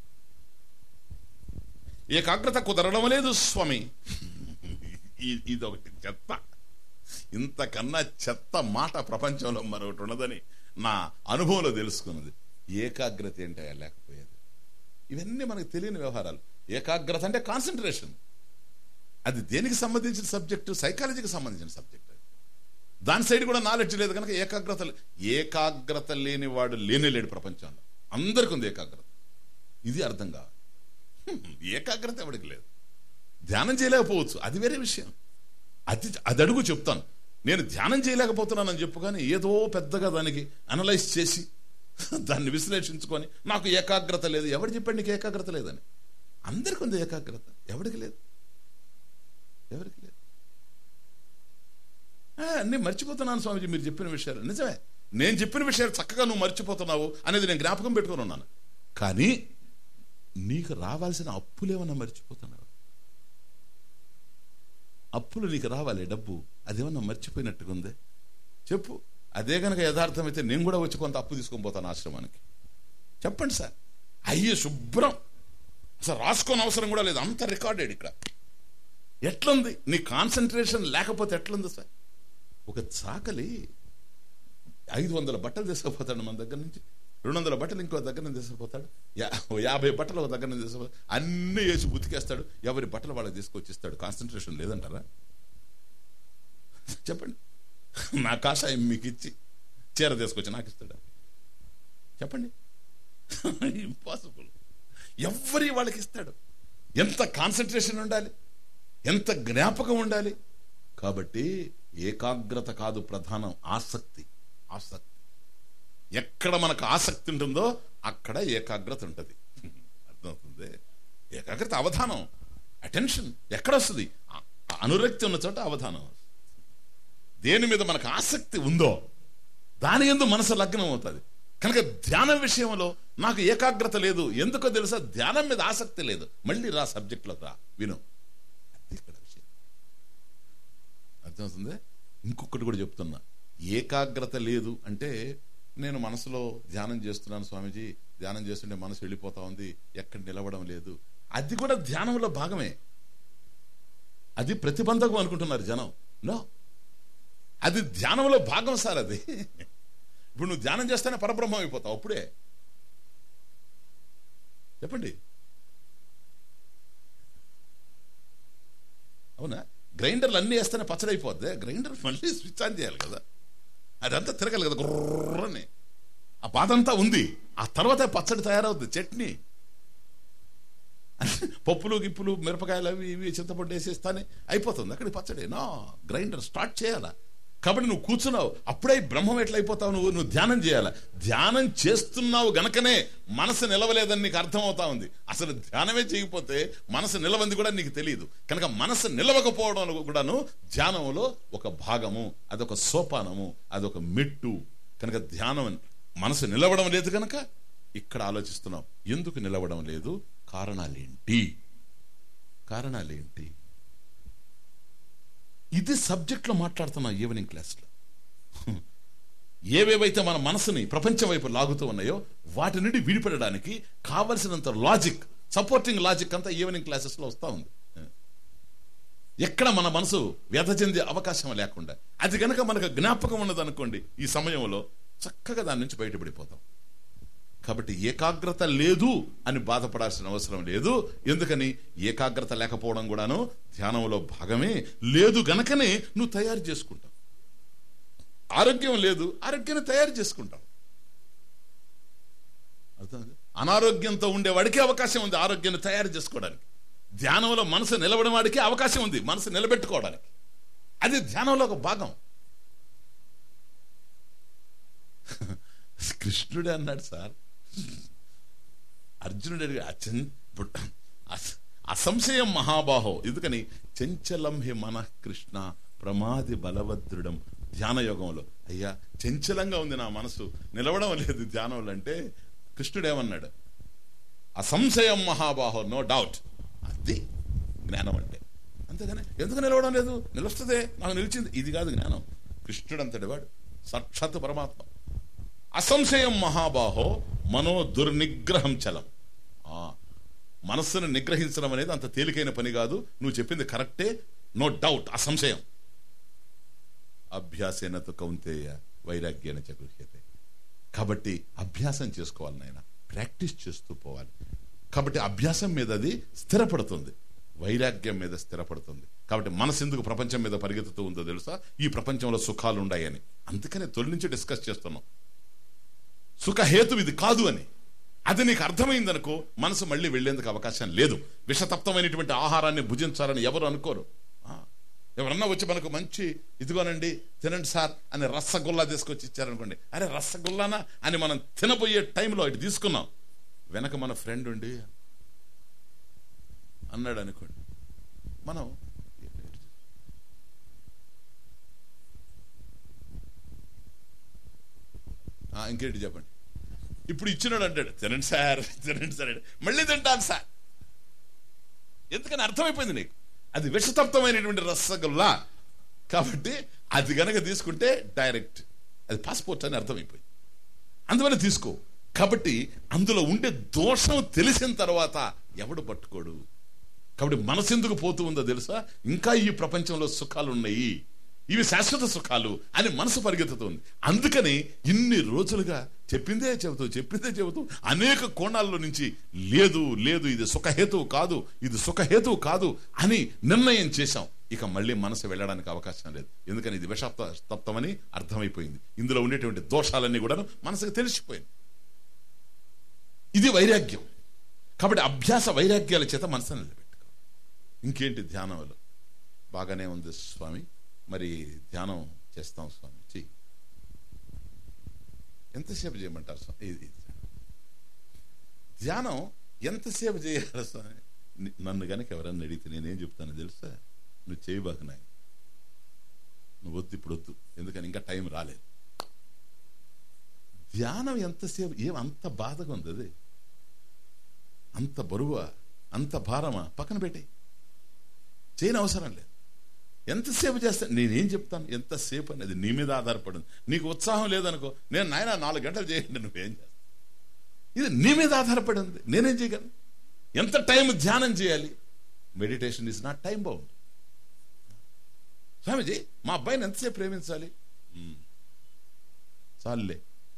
ఏకాగ్రత కుదరడం లేదు స్వామి ఈ- ఇదొకటి చెత్త ఇంతకన్నా చెత్త మాట ప్రపంచంలో మరొకటి ఉన్నదని నా అనుభవంలో తెలుసుకున్నది ఏకాగ్రత ఏంటో లేకపోయేది ఇవన్నీ మనకు తెలియని వ్యవహారాలు ఏకాగ్రత అంటే కాన్సన్ట్రేషన్ అది దేనికి సంబంధించిన సబ్జెక్టు సైకాలజీకి సంబంధించిన సబ్జెక్ట్ అది దాని సైడ్ కూడా నాలెడ్జ్ లేదు కనుక ఏకాగ్రత లే- ఏకాగ్రత లేని వాడు లేనే లేడు ప్రపంచంలో అందరికి ఉంది ఏకాగ్రత ఇది అర్థం కావాలి హ్మ్, ఏకాగ్రత ఎవరికి లేదు ధ్యానం చేయలేకపోవచ్చు అది వేరే విషయం అది అది అడుగు చెప్తాను నేను ధ్యానం చేయలేకపోతున్నానని చెప్పు కానీ ఏదో పెద్దగా దానికి అనలైజ్ చేసి దాన్ని విశ్లేషించుకొని నాకు ఏకాగ్రత లేదు ఎవరు చెప్పాడు నీకు ఏకాగ్రత లేదని అందరికి ఉంది ఏకాగ్రత ఎవరికి లేదు ఎవరికి లేదు ఆ, అన్నీ మర్చిపోతున్నాను స్వామిజీ మీరు చెప్పిన విషయాలు నిజమే నేను చెప్పిన విషయాలు చక్కగా నువ్వు మర్చిపోతున్నావు అనేది నేను జ్ఞాపకం పెట్టుకొని ఉన్నాను కానీ నీకు రావాల్సిన అప్పులేమన్నా మర్చిపోతున్నావు అప్పులు నీకు రావాలి డబ్బు అదేమన్నా మర్చిపోయినట్టుగా ఉందే చెప్పు అదే గనక యథార్థమైతే నేను కూడా వచ్చి కొంత అప్పు తీసుకొని పోతాను ఆశ్రమానికి చెప్పండి సార్ అయ్యే శుభ్రం అసలు రాసుకోని అవసరం కూడా లేదు అంత రికార్డెడ్ ఇక్కడ ఎట్లుంది నీ కాన్సన్ట్రేషన్ లేకపోతే ఎట్లుంది సార్ ఒక చాకలి ఐదు వందల బట్టలు తీసుకుపోతాడు మన దగ్గర నుంచి రెండు వందల బట్టలు ఇంకో దగ్గర నుంచి తీసుకుపోతాడు యా- ఓ యాభై బట్టలు ఒక దగ్గర నుంచి తీసుకుపోతాడు అన్ని వేసి ఉతికేస్తాడు ఎవరి బట్టలు వాళ్ళకి తీసుకొచ్చి ఇస్తాడు కాన్సన్ట్రేషన్ లేదంటారా చెప్పండి నా కాషాయం మీకు ఇచ్చి చీర తీసుకొచ్చి నాకు ఇస్తాడా చెప్పండి ఇంపాసిబుల్ ఎవరి వాళ్ళకి ఇస్తాడు ఎంత కాన్సన్ట్రేషన్ ఉండాలి ఎంత జ్ఞాపకం ఉండాలి కాబట్టి ఏకాగ్రత కాదు ప్రధానం ఆసక్తి ఆసక్తి ఎక్కడ మనకు ఆసక్తి ఉంటుందో అక్కడ ఏకాగ్రత ఉంటుంది అర్థమవుతుంది ఏకాగ్రత అవధానం అటెన్షన్ ఎక్కడ వస్తుంది ఆ- ఆ అనురక్తి ఉన్న చోట అవధానం వస్తుంది. దేని మీద మనకు ఆసక్తి ఉందో దాని ఎందు మనసు లగ్నం అవుతుంది కనుక ధ్యానం విషయంలో నాకు ఏకాగ్రత లేదు ఎందుకో తెలుసా ధ్యానం మీద ఆసక్తి లేదు మళ్ళీ రా సబ్జెక్ట్లోకి రా విను అది ఇక్కడ విషయం అర్థమవుతుంది ఇంకొకటి కూడా చెప్తున్నా ఏకాగ్రత లేదు అంటే నేను మనసులో ధ్యానం చేస్తున్నాను స్వామీజీ ధ్యానం చేస్తుంటే మనసు వెళ్ళిపోతా ఉంది ఎక్కడ నిలవడం లేదు అది కూడా ధ్యానంలో భాగమే అది ప్రతిబంధకం అనుకుంటున్నారు జనం నో అది ధ్యానంలో భాగం సార్ అది ఇప్పుడు నువ్వు ధ్యానం చేస్తేనే పరబ్రహ్మం అయిపోతావు అప్పుడే చెప్పండి అవునా గ్రైండర్లు అన్నీ వేస్తేనే పచ్చడి అయిపోద్ది గ్రైండర్ మళ్ళీ స్విచ్ ఆన్ చేయాలి కదా అదంతా తిరగాలి కదా గుర్రని ఆ బాధ అంతా ఉంది ఆ తర్వాత పచ్చడి తయారవుద్ది చట్నీ పప్పులు గిప్పులు మిరపకాయలు అవి ఇవి చింతపండు వేసేస్తానే అయిపోతుంది అక్కడికి పచ్చడి నా గ్రైండర్ స్టార్ట్ చేయాలా కాబట్టి నువ్వు కూర్చున్నావు అప్పుడే బ్రహ్మం ఎట్లా అయిపోతావు నువ్వు నువ్వు ధ్యానం చేయాలా ధ్యానం చేస్తున్నావు గనకనే మనసు నిలవలేదని నీకు అర్థమవుతా ఉంది అసలు ధ్యానమే చేయకపోతే మనసు నిలవంది కూడా నీకు తెలియదు కనుక మనసు నిలవకపోవడం కూడాను ధ్యానంలో ఒక భాగము అదొక సోపానము అదొక మెట్టు కనుక ధ్యానం మనసు నిలవడం లేదు కనుక ఇక్కడ ఆలోచిస్తున్నావు ఎందుకు నిలవడం లేదు కారణాలేంటి కారణాలేంటి ఇది సబ్జెక్ట్లో మాట్లాడుతున్నా ఈవినింగ్ క్లాస్లో ఏవేవైతే మన మనసుని ప్రపంచం వైపు లాగుతూ ఉన్నాయో వాటి నుండి విడిపడడానికి కావలసినంత లాజిక్ సపోర్టింగ్ లాజిక్ అంతా ఈవినింగ్ క్లాసెస్లో వస్తూ ఉంది ఎక్కడ మన మనసు వ్యధ చెందే అవకాశం లేకుండా అది గనక మనకు జ్ఞాపకం ఉన్నది అనుకోండి ఈ సమయంలో చక్కగా దాని నుంచి బయటపడిపోతాం కాబట్టి ఏకాగ్రత లేదు అని బాధపడాల్సిన అవసరం లేదు ఎందుకని ఏకాగ్రత లేకపోవడం కూడాను ధ్యానంలో భాగమే లేదు గనకనే నువ్వు తయారు చేసుకుంటావు ఆరోగ్యం లేదు ఆరోగ్యాన్ని తయారు చేసుకుంటావు అర్థం అనారోగ్యంతో ఉండేవాడికి అవకాశం ఉంది ఆరోగ్యాన్ని తయారు చేసుకోవడానికి ధ్యానంలో మనసు నిలవడం వాడికి అవకాశం ఉంది మనసు నిలబెట్టుకోవడానికి అది ధ్యానంలో ఒక భాగం కృష్ణుడే అన్నాడు సార్ అర్జునుడు అడిగా అసంశయం మహాబాహో ఎందుకని చంచలం హి మన కృష్ణ ప్రమాది బలవద్రుడం ధ్యాన యోగంలో అయ్యా చంచలంగా ఉంది నా మనసు నిలవడం లేదు ధ్యానంలో అంటే కృష్ణుడు ఏమన్నాడు అసంశయం మహాబాహో నో డౌట్ అది జ్ఞానం అంటే అంతేగానే ఎందుకు నిలవడం లేదు నిలుస్తుంది నాకు నిలిచింది ఇది కాదు జ్ఞానం కృష్ణుడు అంతటి వాడు సాక్షాత్ పరమాత్మ అసంశయం మహాబాహో మనో దుర్నిగ్రహం చలం మనస్సును నిగ్రహించడం అనేది అంత తేలికైన పని కాదు నువ్వు చెప్పింది కరెక్టే నో డౌట్ అసంశయం అభ్యాసేనతో కౌంతేయ వైరాగ్యాన చగృహ్యతే కాబట్టి అభ్యాసం చేసుకోవాలి నాయన ప్రాక్టీస్ చేస్తూ పోవాలి కాబట్టి అభ్యాసం మీద అది స్థిరపడుతుంది వైరాగ్యం మీద స్థిరపడుతుంది కాబట్టి మనసు ఎందుకు ప్రపంచం మీద పరిగెత్తుతూ ఉందో తెలుసా ఈ ప్రపంచంలో సుఖాలు ఉన్నాయని అందుకనే తొలి నుంచి డిస్కస్ చేస్తున్నాం సుఖహేతు ఇది కాదు అని అది నీకు అర్థమైందనుకో మనసు మళ్ళీ వెళ్లేందుకు అవకాశం లేదు విషతప్తమైనటువంటి ఆహారాన్ని భుజించాలని ఎవరు అనుకోరు ఎవరన్నా వచ్చి మనకు మంచి ఇదిగోనండి తినండి సార్ అని రసగుల్లా తీసుకొచ్చి ఇచ్చారనుకోండి అరే రసగుల్లానా అని మనం తినబోయే టైంలో ఇటు తీసుకున్నాం వెనక మన ఫ్రెండ్ ఉండి అన్నాడు అనుకోండి మనం ఇంకేంటి చెప్పండి ఇప్పుడు ఇచ్చినాడు అంటాడు తినండి సార్ తినండి సార్ మళ్ళీ తింటాను సార్ ఎందుకని అర్థమైపోయింది నీకు అది విషతప్తమైనటువంటి రసగుల్లా కాబట్టి అది గనక తీసుకుంటే డైరెక్ట్ అది పాస్పోర్ట్ అని అర్థమైపోయింది అందువల్ల తీసుకో కాబట్టి అందులో ఉండే దోషం తెలిసిన తర్వాత ఎవడు పట్టుకోడు కాబట్టి మనసెందుకు పోతూ ఉందో తెలుసా ఇంకా ఈ ప్రపంచంలో సుఖాలు ఉన్నాయి ఇవి శాశ్వత సుఖాలు అని మనసు పరిగెత్తుతుంది అందుకని ఇన్ని రోజులుగా చెప్పిందే చెబుతూ చెప్పిందే చెబుతూ అనేక కోణాల్లో నుంచి లేదు లేదు ఇది సుఖహేతువు కాదు ఇది సుఖహేతువు కాదు అని నిర్ణయం చేశాం ఇక మళ్ళీ మనసు వెళ్ళడానికి అవకాశం లేదు ఎందుకని ఇది విషాప్త తప్తమని అర్థమైపోయింది ఇందులో ఉండేటువంటి దోషాలన్నీ కూడా మనసుకు తెలిసిపోయింది ఇది వైరాగ్యం కాబట్టి అభ్యాస వైరాగ్యాల చేత మనసు నిలబెట్టుకో ఇంకేంటి ధ్యానంలో బాగానే ఉంది స్వామి మరి ధ్యానం చేస్తాం స్వామి చెయ్యి ఎంతసేపు చేయమంటారు స్వామి ఇది ధ్యానం ఎంతసేపు చేయాలి స్వామి నన్ను గనక ఎవరన్నా అడిగితే నేనేం చెప్తానో తెలుసా నువ్వు చేయబాక నాయన నువ్వు వద్దు ఇప్పుడు వద్దు ఎందుకని ఇంకా టైం రాలేదు ధ్యానం ఎంతసేపు ఏం అంత బాధగా ఉంది అది అంత బరువా అంత భారమా పక్కన పెట్టి చేయని అవసరం లేదు ఎంతసేపు చేస్తా నేనేం చెప్తాను ఎంతసేపు అనేది నీ మీద ఆధారపడింది నీకు ఉత్సాహం లేదనుకో నేను నాయన నాలుగు గంటలు చేయండి నువ్వేం చేస్తావు ఇది నీ మీద ఆధారపడి ఉంది నేనేం చేయగలను ఎంత టైం ధ్యానం చేయాలి meditation is not time bound Swamiji మా అబ్బాయిని ఎంతసేపు ప్రేమించాలి మ్మ్. చాలులే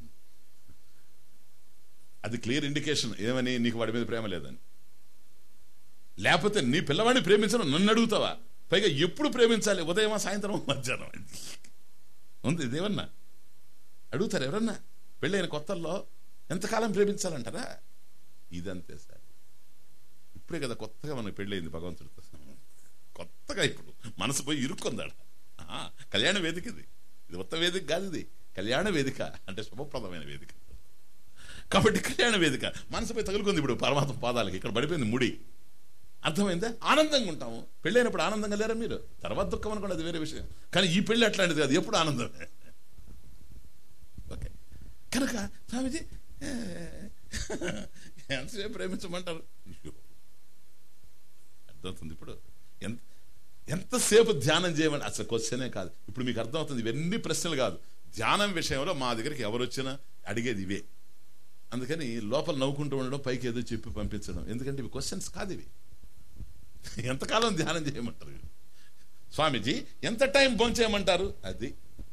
అది క్లియర్ ఇండికేషన్ ఏమని నీకు వాడి మీద ప్రేమ లేదని లేకపోతే నీ పిల్లవాడిని ప్రేమించడం నన్ను అడుగుతావా పైగా ఎప్పుడు ప్రేమించాలి ఉదయమా సాయంత్రం మధ్యాహ్నం ఉంది ఇదేమన్నా అడుగుతారు ఎవరన్నా పెళ్ళైన కొత్తల్లో ఎంతకాలం ప్రేమించాలంటారా ఇదంతే సార్ ఇప్పుడే కదా కొత్తగా మనకి పెళ్ళయింది భగవంతుడితో కొత్తగా ఇప్పుడు మనసు పోయి ఇరుక్కుందాడు ఆహా, కళ్యాణ వేదిక ఇది ఇది ఉత్త వేదిక కాదు ఇది కళ్యాణ వేదిక అంటే శుభప్రదమైన వేదిక కాబట్టి కళ్యాణ వేదిక మనసుపై తగులుకుంది ఇప్పుడు పరమాత్మ పాదాలకి ఇక్కడ పడిపోయింది ముడి అర్థమైందా ఆనందంగా ఉంటాము పెళ్ళైనప్పుడు ఆనందంగా లేరా మీరు తర్వాత దుఃఖం అనుకోండి అది వేరే విషయం కానీ ఈ పెళ్లి అట్లాంటిది కాదు ఎప్పుడు ఆనందమే ఓకే కనుక స్వామిజీ ఏ, ఎంతసేపు ప్రేమించమంటారు అయ్యో. అర్థమవుతుంది ఇప్పుడు ఎంత ఎంతసేపు ధ్యానం చేయమని అసలు క్వశ్చనే కాదు ఇప్పుడు మీకు అర్థమవుతుంది ఇవన్నీ ప్రశ్నలు కాదు ధ్యానం విషయంలో మా దగ్గరికి ఎవరు వచ్చినా అడిగేది ఇవే అందుకని లోపల నవ్వుకుంటూ ఉండడం పైకి ఏదో చెప్పి పంపించడం ఎందుకంటే ఇవి క్వశ్చన్స్ కాదు ఇవి ఎంతకాలం ధ్యానం చేయమంటారు స్వామీజీ ఎంత టైం భోంచేయమంటారు అది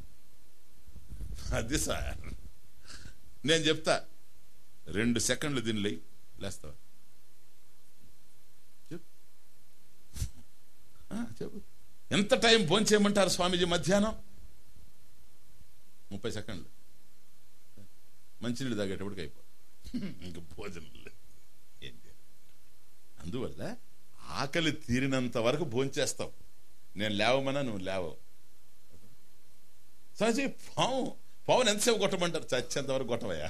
అది సార్ నేను చెప్తా రెండు సెకండ్లు దీనిలే లేస్తావా చెప్పు ఆ, చెప్పు ఎంత టైం భోంచేయమంటారు స్వామీజీ మధ్యాహ్నం ముప్పై సెకండ్లు మంచినీళ్ళు తాగేటప్పటికి అయిపో ఇంక భోజనం లేదు ఏం చేయాలి అందువల్ల ఆకలి తీరినంత వరకు భోంచేస్తావు నేను లేవమన్నా నువ్వు లేవవు సహజీ పావు పావును ఎంతసేపు కొట్టమంటారు చచ్చేంత వరకు కొట్టవయ్యా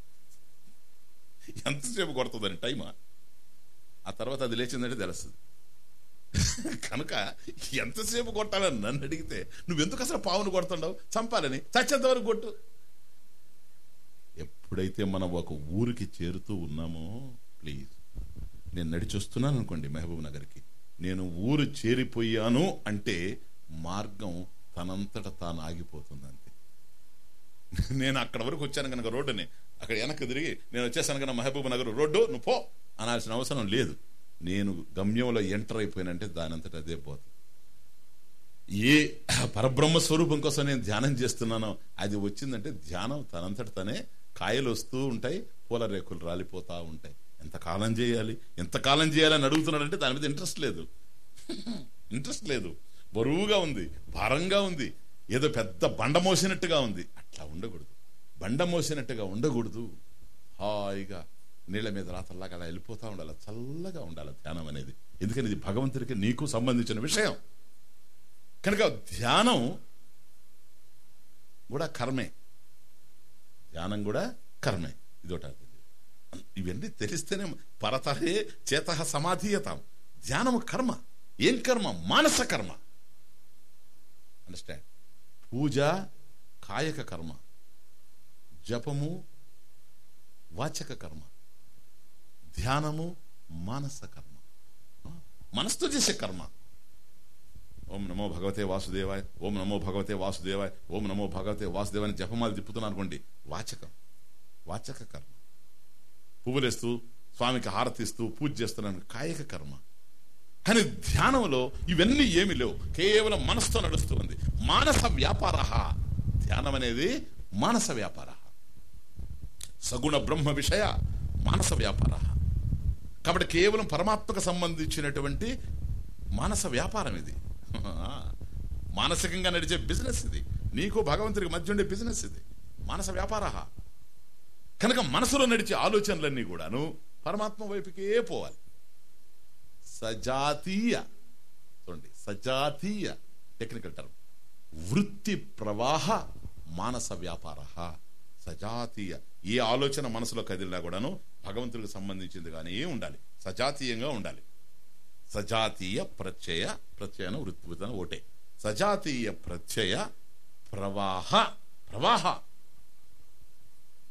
ఎంతసేపు కొడుతుందని టైమా ఆ తర్వాత అది లేచిందంటే తెలుస్తుంది కనుక ఎంతసేపు కొట్టాలని నన్ను అడిగితే నువ్వెందుకు అసలు పావును కొడుతుండవు చంపాలని చచ్చేంత వరకు కొట్టు ఎప్పుడైతే మనం ఒక ఊరికి చేరుతూ ఉన్నామో ప్లీజ్ నేను నడిచొస్తున్నాను అనుకోండి మహబూబ్ నగర్కి నేను ఊరు చేరిపోయాను అంటే మార్గం తనంతట తాను ఆగిపోతుంది అంతే నేను అక్కడ వరకు వచ్చాను కనుక రోడ్డుని అక్కడ వెనక్కి తిరిగి నేను వచ్చేసాను కనుక మహబూబ్ నగర్ రోడ్డు నువ్వు పో అనాల్సిన అవసరం లేదు నేను గమ్యంలో ఎంటర్ అయిపోయినంటే దాని అంతటా అదే పోతుంది ఏ పరబ్రహ్మ స్వరూపం కోసం నేను ధ్యానం చేస్తున్నానో అది వచ్చిందంటే ధ్యానం తనంతట తనే కాయలు వస్తూ ఉంటాయి పూల రేకులు రాలిపోతా ఉంటాయి ఎంతకాలం చేయాలి ఎంతకాలం చేయాలని అడుగుతున్నాడంటే దాని మీద ఇంట్రెస్ట్ లేదు ఇంట్రెస్ట్ లేదు బరువుగా ఉంది భారంగా ఉంది ఏదో పెద్ద బండ మోసినట్టుగా ఉంది అట్లా ఉండకూడదు బండ మోసినట్టుగా ఉండకూడదు హాయిగా నీళ్ళ మీద రాతల్లాగా అలా వెళ్ళిపోతా ఉండాలి చల్లగా ఉండాలి ధ్యానం అనేది ఎందుకని ఇది భగవంతుడికి నీకు సంబంధించిన విషయం కనుక ధ్యానం కూడా కర్మే ధ్యానం కూడా కర్మే ఇదొకటి అర్థం చేసుకో. ఇవన్నీ తెలిస్తేనే పరతహే చేత సమాధీయతాం ధ్యానము కర్మ ఏం కర్మ మానస కర్మ అండర్స్టాండ్ పూజ కాయక కర్మ జపము వాచక కర్మ ధ్యానము మానస కర్మ మనసుతో చేసే కర్మ ఓం నమో భగవతే వాసుదేవాయ్ ఓం నమో భగవతే వాసుదేవాయ్ ఓం నమో భగవతే వాసుదేవాయ్ అని జపమాలు తిప్పుతున్నా అనుకోండి వాచకం వాచక కర్మ పువ్వులేస్తూ స్వామికి హారతిస్తూ పూజ చేస్తున్నాను కాయక కర్మ కానీ ధ్యానంలో ఇవన్నీ ఏమి లేవు కేవలం మనసుతో నడుస్తుంది మానస వ్యాపార ధ్యానం అనేది మానస వ్యాపార సగుణ బ్రహ్మ విషయ మానస వ్యాపార కాబట్టి కేవలం పరమాత్మకు సంబంధించినటువంటి మానస వ్యాపారం ఇది మానసికంగా నడిచే బిజినెస్ ఇది నీకు భగవంతుడికి మధ్య ఉండే బిజినెస్ ఇది మానస వ్యాపార కనుక మనసులో నడిచే ఆలోచనలన్నీ కూడాను పరమాత్మ వైపుకే పోవాలి సజాతీయ చూడండి సజాతీయ టెక్నికల్ టర్మ్ వృత్తి ప్రవాహ మానస వ్యాపార సజాతీయ ఏ ఆలోచన మనసులో కదిలినా కూడాను భగవంతుడికి సంబంధించింది కానీ ఉండాలి సజాతీయంగా ఉండాలి సజాతీయ ప్రత్యయ ప్రత్యయన వృత్తి విధానం ఒకటే సజాతీయ ప్రత్యయ ప్రవాహ ప్రవాహ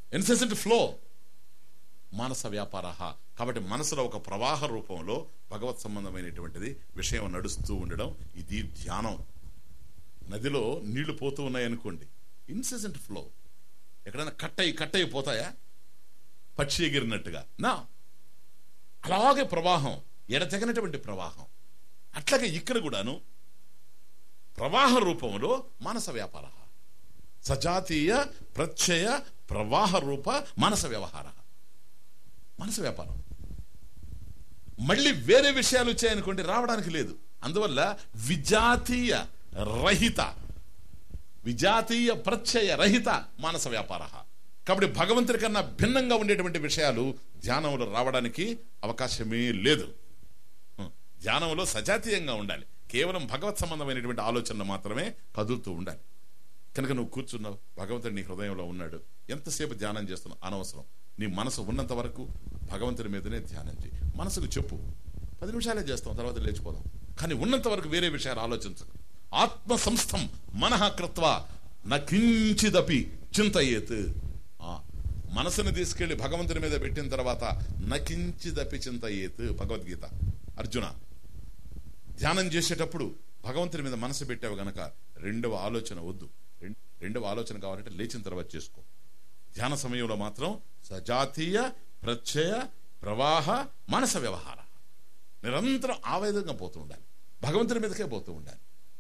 ఇన్సెసెంట్ ఫ్లో మానస వ్యాపార కాబట్టి మనసులో ఒక ప్రవాహ రూపంలో భగవత్ సంబంధమైనటువంటిది విషయం నడుస్తూ ఉండడం ఇది ధ్యానం నదిలో నీళ్లు పోతూ ఉన్నాయనుకోండి ఇన్సెసెంట్ ఫ్లో ఎక్కడైనా కట్ అయి కట్ అయిపోతాయా పక్షి ఎగిరినట్టుగా నా అలాగే ప్రవాహం ఎడతెగనటువంటి ప్రవాహం అట్లాగే ఇక్కడ కూడాను ప్రవాహ రూపంలో మానస వ్యాపార సజాతీయ ప్రత్యయ ప్రవాహ రూప మానస వ్యవహార మనసు వ్యాపారం మళ్ళీ వేరే విషయాలు వచ్చాయనుకోండి రావడానికి లేదు అందువల్ల విజాతీయ రహిత విజాతీయ ప్రత్యయ రహిత మానస వ్యాపార కాబట్టి భగవంతుడి కన్నా భిన్నంగా ఉండేటువంటి విషయాలు ధ్యానంలో రావడానికి అవకాశమే లేదు ధ్యానంలో సజాతీయంగా ఉండాలి కేవలం భగవత్ సంబంధమైనటువంటి ఆలోచనలు మాత్రమే కదులుతూ ఉండాలి కనుక నువ్వు కూర్చున్నావు భగవంతుడు నీ హృదయంలో ఉన్నాడు ఎంతసేపు ధ్యానం చేస్తున్నావు అనవసరం నీ మనసు ఉన్నంత వరకు భగవంతుడి మీదనే ధ్యానం చేయి మనసుకు చెప్పు పది నిమిషాలే చేస్తాం తర్వాత లేచిపోదాం కానీ ఉన్నంత వరకు వేరే విషయాలు ఆలోచించకు ఆత్మ సంస్థం మనః కృత్వ నకించిదపి చింతయేత్ మనసును తీసుకెళ్లి భగవంతుని మీద పెట్టిన తర్వాత నకించిదపి చింతయేత్ భగవద్గీత అర్జున ధ్యానం చేసేటప్పుడు భగవంతుని మీద మనసు పెట్టావు గనక రెండవ ఆలోచన వద్దు రెండవ ఆలోచన కావాలంటే లేచిన తర్వాత చేసుకో ధ్యాన సమయంలో మాత్రం సజాతీయ ప్రత్యయ ప్రవాహ మనస వ్యవహార నిరంతరం ఆవేదంగా పోతూ ఉండాలి భగవంతుని మీదకే పోతూ ఉండాలి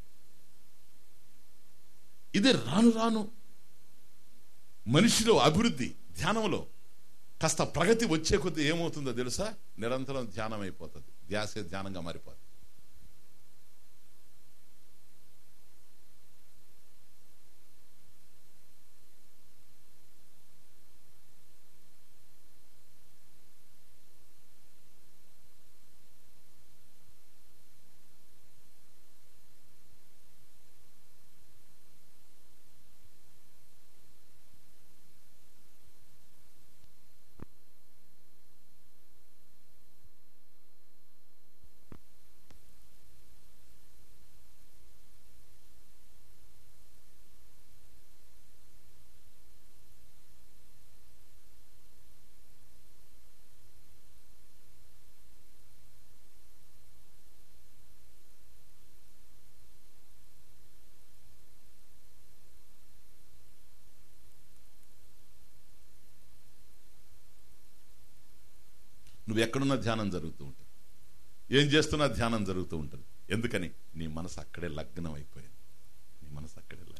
ఇది రాను రాను మనిషిలో అభివృద్ధి ధ్యానంలో కాస్త ప్రగతి వచ్చే కొద్దీ ఏమవుతుందో తెలుసా నిరంతరం ధ్యానం అయిపోతుంది ధ్యాసే ధ్యానంగా మారిపోతుంది నువ్వు ఎక్కడున్నా ధ్యానం జరుగుతూ ఉంటుంది ఏం చేస్తున్నా ధ్యానం జరుగుతూ ఉంటుంది ఎందుకని నీ మనసు అక్కడే లగ్నం అయిపోయింది నీ మనసు అక్కడే లగ్నం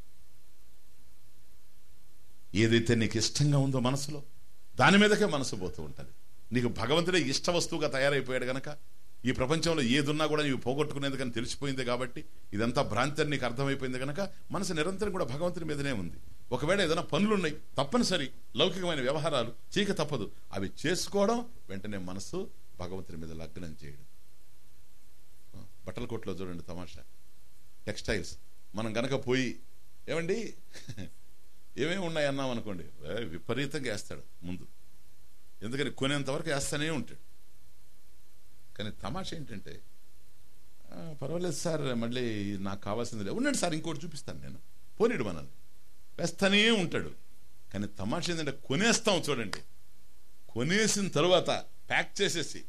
ఏదైతే నీకు ఇష్టంగా ఉందో మనసులో దాని మీదకే మనసు పోతూ ఉంటుంది నీకు భగవంతుడే ఇష్ట వస్తువుగా తయారైపోయాడు గనక ఈ ప్రపంచంలో ఏదున్నా కూడా నీవు పోగొట్టుకునేందుకని తెలిసిపోయింది కాబట్టి ఇదంతా భ్రాంతి అని నీకు అర్థమైపోయింది కనుక మనసు నిరంతరం కూడా భగవంతుని మీదనే ఉంది ఒకవేళ ఏదైనా పనులున్నాయి తప్పనిసరి లౌకికమైన వ్యవహారాలు చీక తప్పదు అవి చేసుకోవడం వెంటనే మనసు భగవంతుని మీద లగ్నం చేయడం బట్టల కొట్లో చూడండి తమాషా టెక్స్టైల్స్ మనం గనక పోయి ఏమండి ఏమేమి ఉన్నాయి అన్నాం అనుకోండి విపరీతంగా వేస్తాడు ముందు ఎందుకని కొనేంత వరకు వేస్తానే ఉంటాడు కానీ తమాష ఏంటంటే పర్వాలేదు సార్ మళ్ళీ నాకు కావాల్సింది లేదు ఉండండి సార్ ఇంకోటి చూపిస్తాను నేను పోనీడు మనల్ని వేస్తానే ఉంటాడు కానీ తమాష ఏంటంటే కొనేస్తాం చూడండి కొనేసిన తర్వాత ప్యాక్ చేసేసి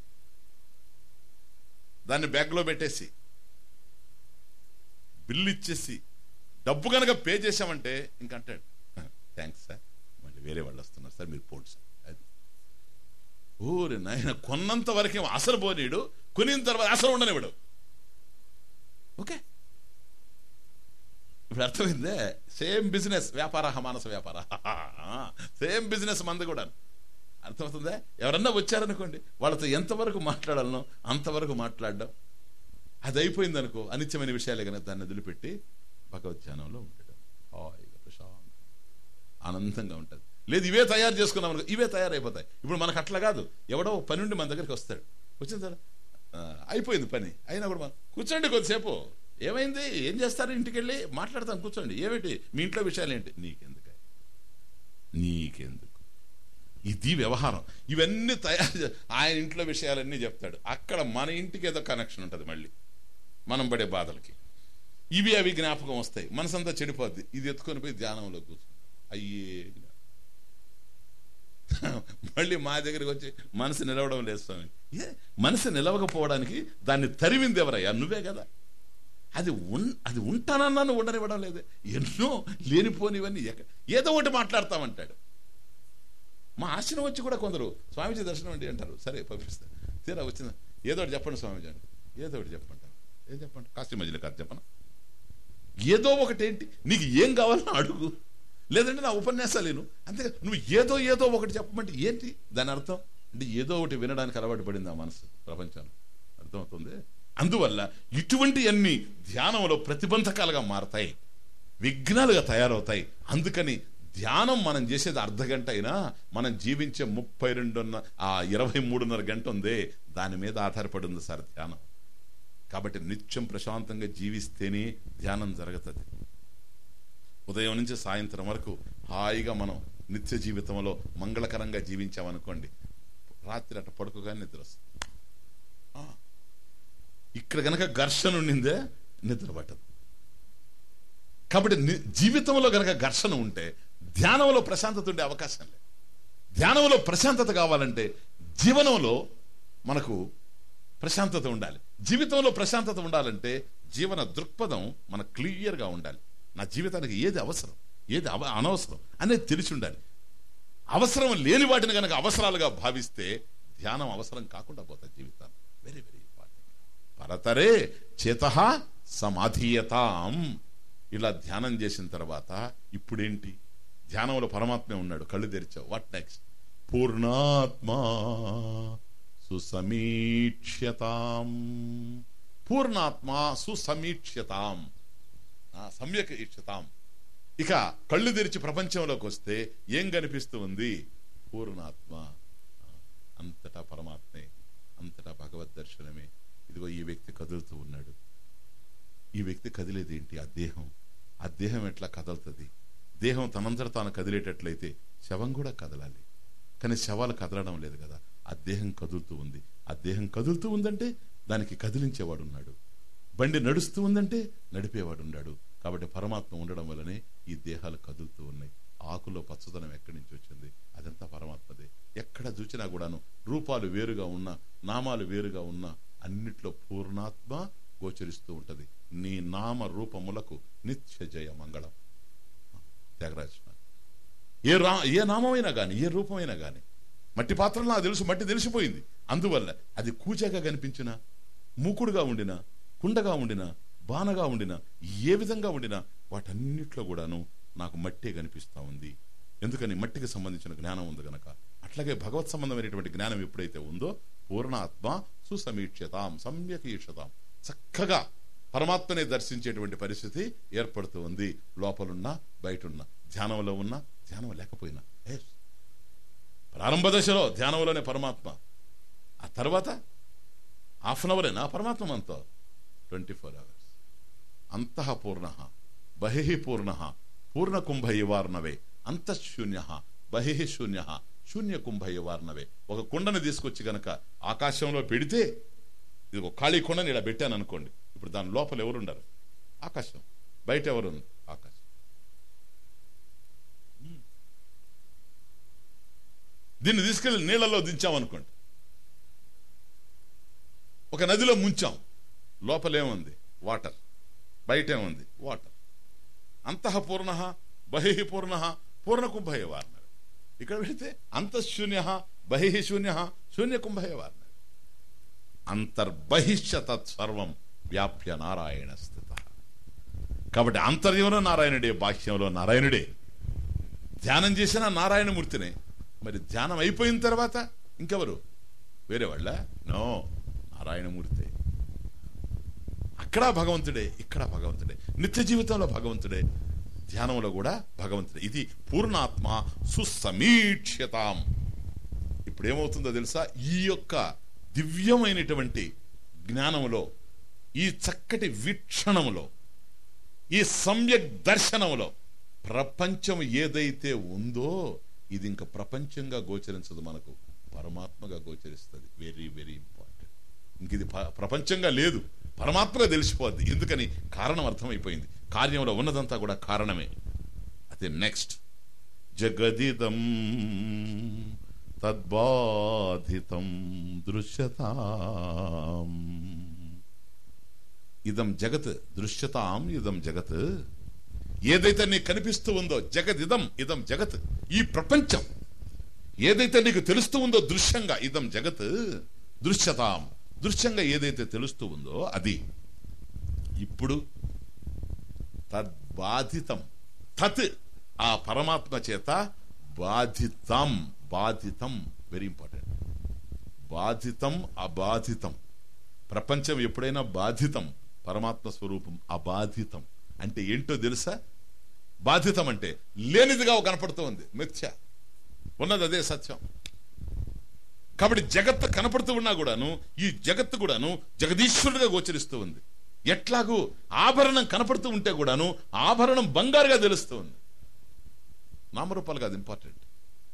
దాన్ని బ్యాగ్లో పెట్టేసి బిల్లు ఇచ్చేసి డబ్బు కనుక పే చేసామంటే ఇంకంటాడు థ్యాంక్స్ సార్ మళ్ళీ వేరే వాళ్ళు వస్తున్నారు సార్ మీరు పోండి సార్ అది ఊరి నాయన కొన్నంత వరకే అసలు పోనీడు కొనిన తర్వాత అసలు ఉండనివాడు ఓకే ఇప్పుడు అర్థమైందే సేమ్ బిజినెస్ వ్యాపార మానస వ్యాపార సేమ్ బిజినెస్ మంది కూడా అర్థమవుతుందా ఎవరన్నా వచ్చారనుకోండి వాళ్ళతో ఎంతవరకు మాట్లాడాలనో అంతవరకు మాట్లాడడం అది అయిపోయింది అనుకో అనిత్యమైన విషయాలే కనుక దాన్ని వదిలిపెట్టి భగవద్ధ్యానంలో ఉండడం హాయిగా ప్రశాంతం ఆనందంగా ఉంటుంది లేదు ఇవే తయారు చేసుకున్నాం అనుకో ఇవే తయారైపోతాయి ఇప్పుడు మనకు అట్లా కాదు ఎవడో పని నుండి మన దగ్గరికి వస్తాడు వచ్చిన తర్వాత అయిపోయింది పని అయినా కూడా మనం కూర్చోండి కొద్దిసేపు ఏమైంది ఏం చేస్తారు ఇంటికి వెళ్ళి మాట్లాడతాం కూర్చోండి ఏమిటి మీ ఇంట్లో విషయాలు ఏంటి నీకెందుకు నీకెందుకు ఇది వ్యవహారం ఇవన్నీ తయారు ఆయన ఇంట్లో విషయాలన్నీ చెప్తాడు అక్కడ మన ఇంటికి ఏదో కనెక్షన్ ఉంటుంది మళ్ళీ మనం పడే బాధలకి ఇవి అవి జ్ఞాపకం వస్తాయి మనసంతా చెడిపోద్ది ఇది ఎత్తుకొని పోయి ధ్యానంలో కూర్చుంది అయ్యే మళ్ళీ మా దగ్గరికి వచ్చి మనసు నిలవడం లేదు స్వామి ఏ మనసు నిలవకపోవడానికి దాన్ని తరివింది ఎవరయ్యా నువ్వే కదా అది ఉన్ అది ఉంటానన్నా నువ్వు ఉండనివ్వడం లేదే ఎన్నో లేనిపోనివన్నీ ఎక్క ఏదో ఒకటి మాట్లాడతామంటాడు మా ఆశ్రమం వచ్చి కూడా కొందరు స్వామీజీ దర్శనం అండి అంటారు సరే పంపిస్తా తీరా వచ్చిందా ఏదో ఒకటి చెప్పండి స్వామీజీ అండి ఏదో ఒకటి చెప్పంటారు ఏం చెప్పండి కాస్ట్లీ మధ్యలో కాదు చెప్పను ఏదో ఒకటి ఏంటి నీకు ఏం కావాలో అడుగు లేదంటే నా ఉపన్యాసాలు లేను అంతే నువ్వు ఏదో ఏదో ఒకటి చెప్పమంటే ఏంటి దాని అర్థం అంటే ఏదో ఒకటి వినడానికి అలవాటు పడింది ఆ మనసు ప్రపంచంలో అర్థమవుతుంది అందువల్ల ఇటువంటి అన్ని ధ్యానంలో ప్రతిబంధకాలుగా మారతాయి విఘ్నాలుగా తయారవుతాయి అందుకని ధ్యానం మనం చేసేది అర్ధ గంట అయినా మనం జీవించే ముప్పై రెండున్న ఆ ఇరవై మూడున్నర గంట ఉందే దాని మీద ఆధారపడి ఉంది సార్ ధ్యానం కాబట్టి నిత్యం ప్రశాంతంగా జీవిస్తేనే ధ్యానం జరుగుతుంది ఉదయం నుంచి సాయంత్రం వరకు హాయిగా మనం నిత్య జీవితంలో మంగళకరంగా జీవించామనుకోండి రాత్రి అట్ట పడుకోగానే నిద్ర వస్తుంది ఆ. ఇక్కడ గనక ఘర్షణ ఉండిందే నిద్ర పట్టదు కాబట్టి ని- జీవితంలో గనక ఘర్షణ ఉంటే ధ్యానంలో ప్రశాంతత ఉండే అవకాశం లేదు ధ్యానంలో ప్రశాంతత కావాలంటే జీవనంలో మనకు ప్రశాంతత ఉండాలి జీవితంలో ప్రశాంతత ఉండాలంటే జీవన దృక్పథం మన క్లియర్గా ఉండాలి నా జీవితానికి ఏది అవసరం ఏది అవ- అనవసరం అనేది తెలిసి ఉండాలి అవసరం లేని వాటిని కనుక అవసరాలుగా భావిస్తే ధ్యానం అవసరం కాకుండా పోతుంది జీవితాన్ని వెరీ వెరీ ఇంపార్టెంట్ పరతరే చేత సమాధీయతాం ఇలా ధ్యానం చేసిన తర్వాత ఇప్పుడేంటి ధ్యానంలో పరమాత్మే ఉన్నాడు కళ్ళు తెరిచావు వాట్ నెక్స్ట్ పూర్ణాత్మా సుసమీక్ష్యతాం పూర్ణాత్మా సుసమీక్ష్యతాం ఆ, సమ్యక్ ఈక్షతాం ఇక కళ్ళు తెరిచి ప్రపంచంలోకి వస్తే ఏం కనిపిస్తూ ఉంది పూర్ణాత్మ ఆ, అంతటా పరమాత్మే అంతటా భగవద్ దర్శనమే ఇదిగో ఈ వ్యక్తి కదులుతూ ఉన్నాడు ఈ వ్యక్తి కదిలేదేంటి ఆ దేహం ఆ దేహం ఎట్లా కదలుతుంది దేహం తనంతట తాను కదిలేటట్లయితే శవం కూడా కదలాలి కానీ శవాలు కదలడం లేదు కదా ఆ దేహం కదులుతూ ఉంది ఆ దేహం కదులుతూ ఉందంటే దానికి కదిలించేవాడు ఉన్నాడు బండి నడుస్తూ ఉందంటే నడిపేవాడు ఉన్నాడు కాబట్టి పరమాత్మ ఉండడం వల్లనే ఈ దేహాలు కదులుతూ ఉన్నాయి ఆకులో పచ్చదనం ఎక్కడి నుంచి వచ్చింది అదంతా పరమాత్మదే ఎక్కడ చూసినా కూడాను రూపాలు వేరుగా ఉన్నా నామాలు వేరుగా ఉన్నా అన్నిట్లో పూర్ణాత్మ గోచరిస్తూ ఉంటది నీ నామ రూపములకు నిత్య జయ మంగళం త్యాగరాజ ఏ రా ఏ నామమైనా గాని ఏ రూపమైనా గాని మట్టి పాత్రలు నాకు తెలుసు మట్టి తెలిసిపోయింది అందువల్ల అది కూచగా కనిపించినా మూకుడుగా ఉండినా కుండగా ఉండినా బాణగా ఉండినా ఏ విధంగా ఉండినా వాటన్నిట్లో కూడాను నాకు మట్టే కనిపిస్తా ఉంది ఎందుకని మట్టికి సంబంధించిన జ్ఞానం ఉంది గనక అట్లాగే భగవత్ సంబంధమైనటువంటి జ్ఞానం ఎప్పుడైతే ఉందో పూర్ణాత్మ సుసమీక్షతాం సమ్యకీక్షతాం చక్కగా పరమాత్మనే దర్శించేటువంటి పరిస్థితి ఏర్పడుతూ ఉంది లోపలున్నా బయటున్నా ధ్యానంలో ఉన్నా ధ్యానం లేకపోయినా Yes. ప్రారంభ దశలో ధ్యానంలోనే పరమాత్మ ఆ తర్వాత హాఫ్ అన్ అవరేనా పరమాత్మ మనతో ట్వంటీ ఫోర్ అవర్స్ అంతః పూర్ణ బహిః పూర్ణ పూర్ణ కుంభ ఇవార్ణవే అంతఃశూన్య బహిః శూన్య శూన్య కుంభ ఇవార్ణవే ఒక కుండని తీసుకొచ్చి గనక ఆకాశంలో పెడితే ఇది ఒక ఖాళీ కుండని ఇలా పెట్టాను అనుకోండి ఇప్పుడు దాని లోపల ఎవరుండరు ఆకాశం బయట ఎవరుంది ఆకాశం దీన్ని తీసుకెళ్లి నీళ్లలో దించామనుకోండి ఒక నదిలో ముంచాం లోపలేముంది వాటర్ బయటేముంది వాటర్ అంతః పూర్ణ బహిః పూర్ణ పూర్ణ కుంభయ వార్ణ ఇక్కడ పెడితే అంతఃశూన్య బహిః శూన్య శూన్య కుంభయ వార్ణ అంతర్బహిష్య తత్సర్వం వ్యాప్య నారాయణ స్థిత కాబట్టి అంతర్యంలో నారాయణుడే బాహ్యంలో నారాయణుడే ధ్యానం చేసిన నారాయణమూర్తినే మరి ధ్యానం అయిపోయిన తర్వాత ఇంకెవరు వేరే వాళ్ళ నో నారాయణమూర్తే అక్కడ భగవంతుడే ఇక్కడ భగవంతుడే నిత్య జీవితంలో భగవంతుడే ధ్యానంలో కూడా భగవంతుడే ఇది పూర్ణాత్మ సుసమీక్ష్యతాం ఇప్పుడు ఏమవుతుందో తెలుసా ఈ యొక్క దివ్యమైనటువంటి జ్ఞానములో ఈ చక్కటి వీక్షణములో ఈ సమ్యక్ దర్శనములో ప్రపంచం ఏదైతే ఉందో ఇది ఇంకా ప్రపంచంగా గోచరించదు మనకు పరమాత్మగా గోచరిస్తుంది వెరీ వెరీ ఇంపార్టెంట్ ఇంక ఇది ప- ప్రపంచంగా లేదు పరమాత్మగా తెలిసిపోద్ది ఎందుకని కారణం అర్థమైపోయింది కార్యంలో ఉన్నదంతా కూడా కారణమే అదే నెక్స్ట్ జగదిదం తద్బాధితం దృశ్యతాం ఇదం జగత్ దృశ్యతాం ఇదం జగత్ ఏదైతే నీకు కనిపిస్తూ ఉందో జగత్ ఇదం ఇదం జగత్ ఈ ప్రపంచం ఏదైతే నీకు తెలుస్తూ ఉందో దృశ్యంగా ఇదం జగత్ దృశ్యతాం దృశ్యంగా ఏదైతే తెలుస్తూ ఉందో అది ఇప్పుడు తద్బాధితం తత్ ఆ పరమాత్మ చేత బాధితం బాధితం వెరీ ఇంపార్టెంట్ బాధితం అబాధితం ప్రపంచం ఎప్పుడైనా బాధితం పరమాత్మ స్వరూపం అబాధితం అంటే ఏంటో తెలుసా బాధితం అంటే లేనిదిగా కనపడుతూ ఉంది మిథ్య ఉన్నది అదే సత్యం కాబట్టి జగత్తు కనపడుతూ ఉన్నా కూడాను ఈ జగత్తు కూడాను జగదీశ్వరుడిగా గోచరిస్తూ ఉంది ఎట్లాగూ ఆభరణం కనపడుతూ ఉంటే కూడాను ఆభరణం బంగారుగా తెలుస్తూ ఉంది నామరూపాలు కాదు ఇంపార్టెంట్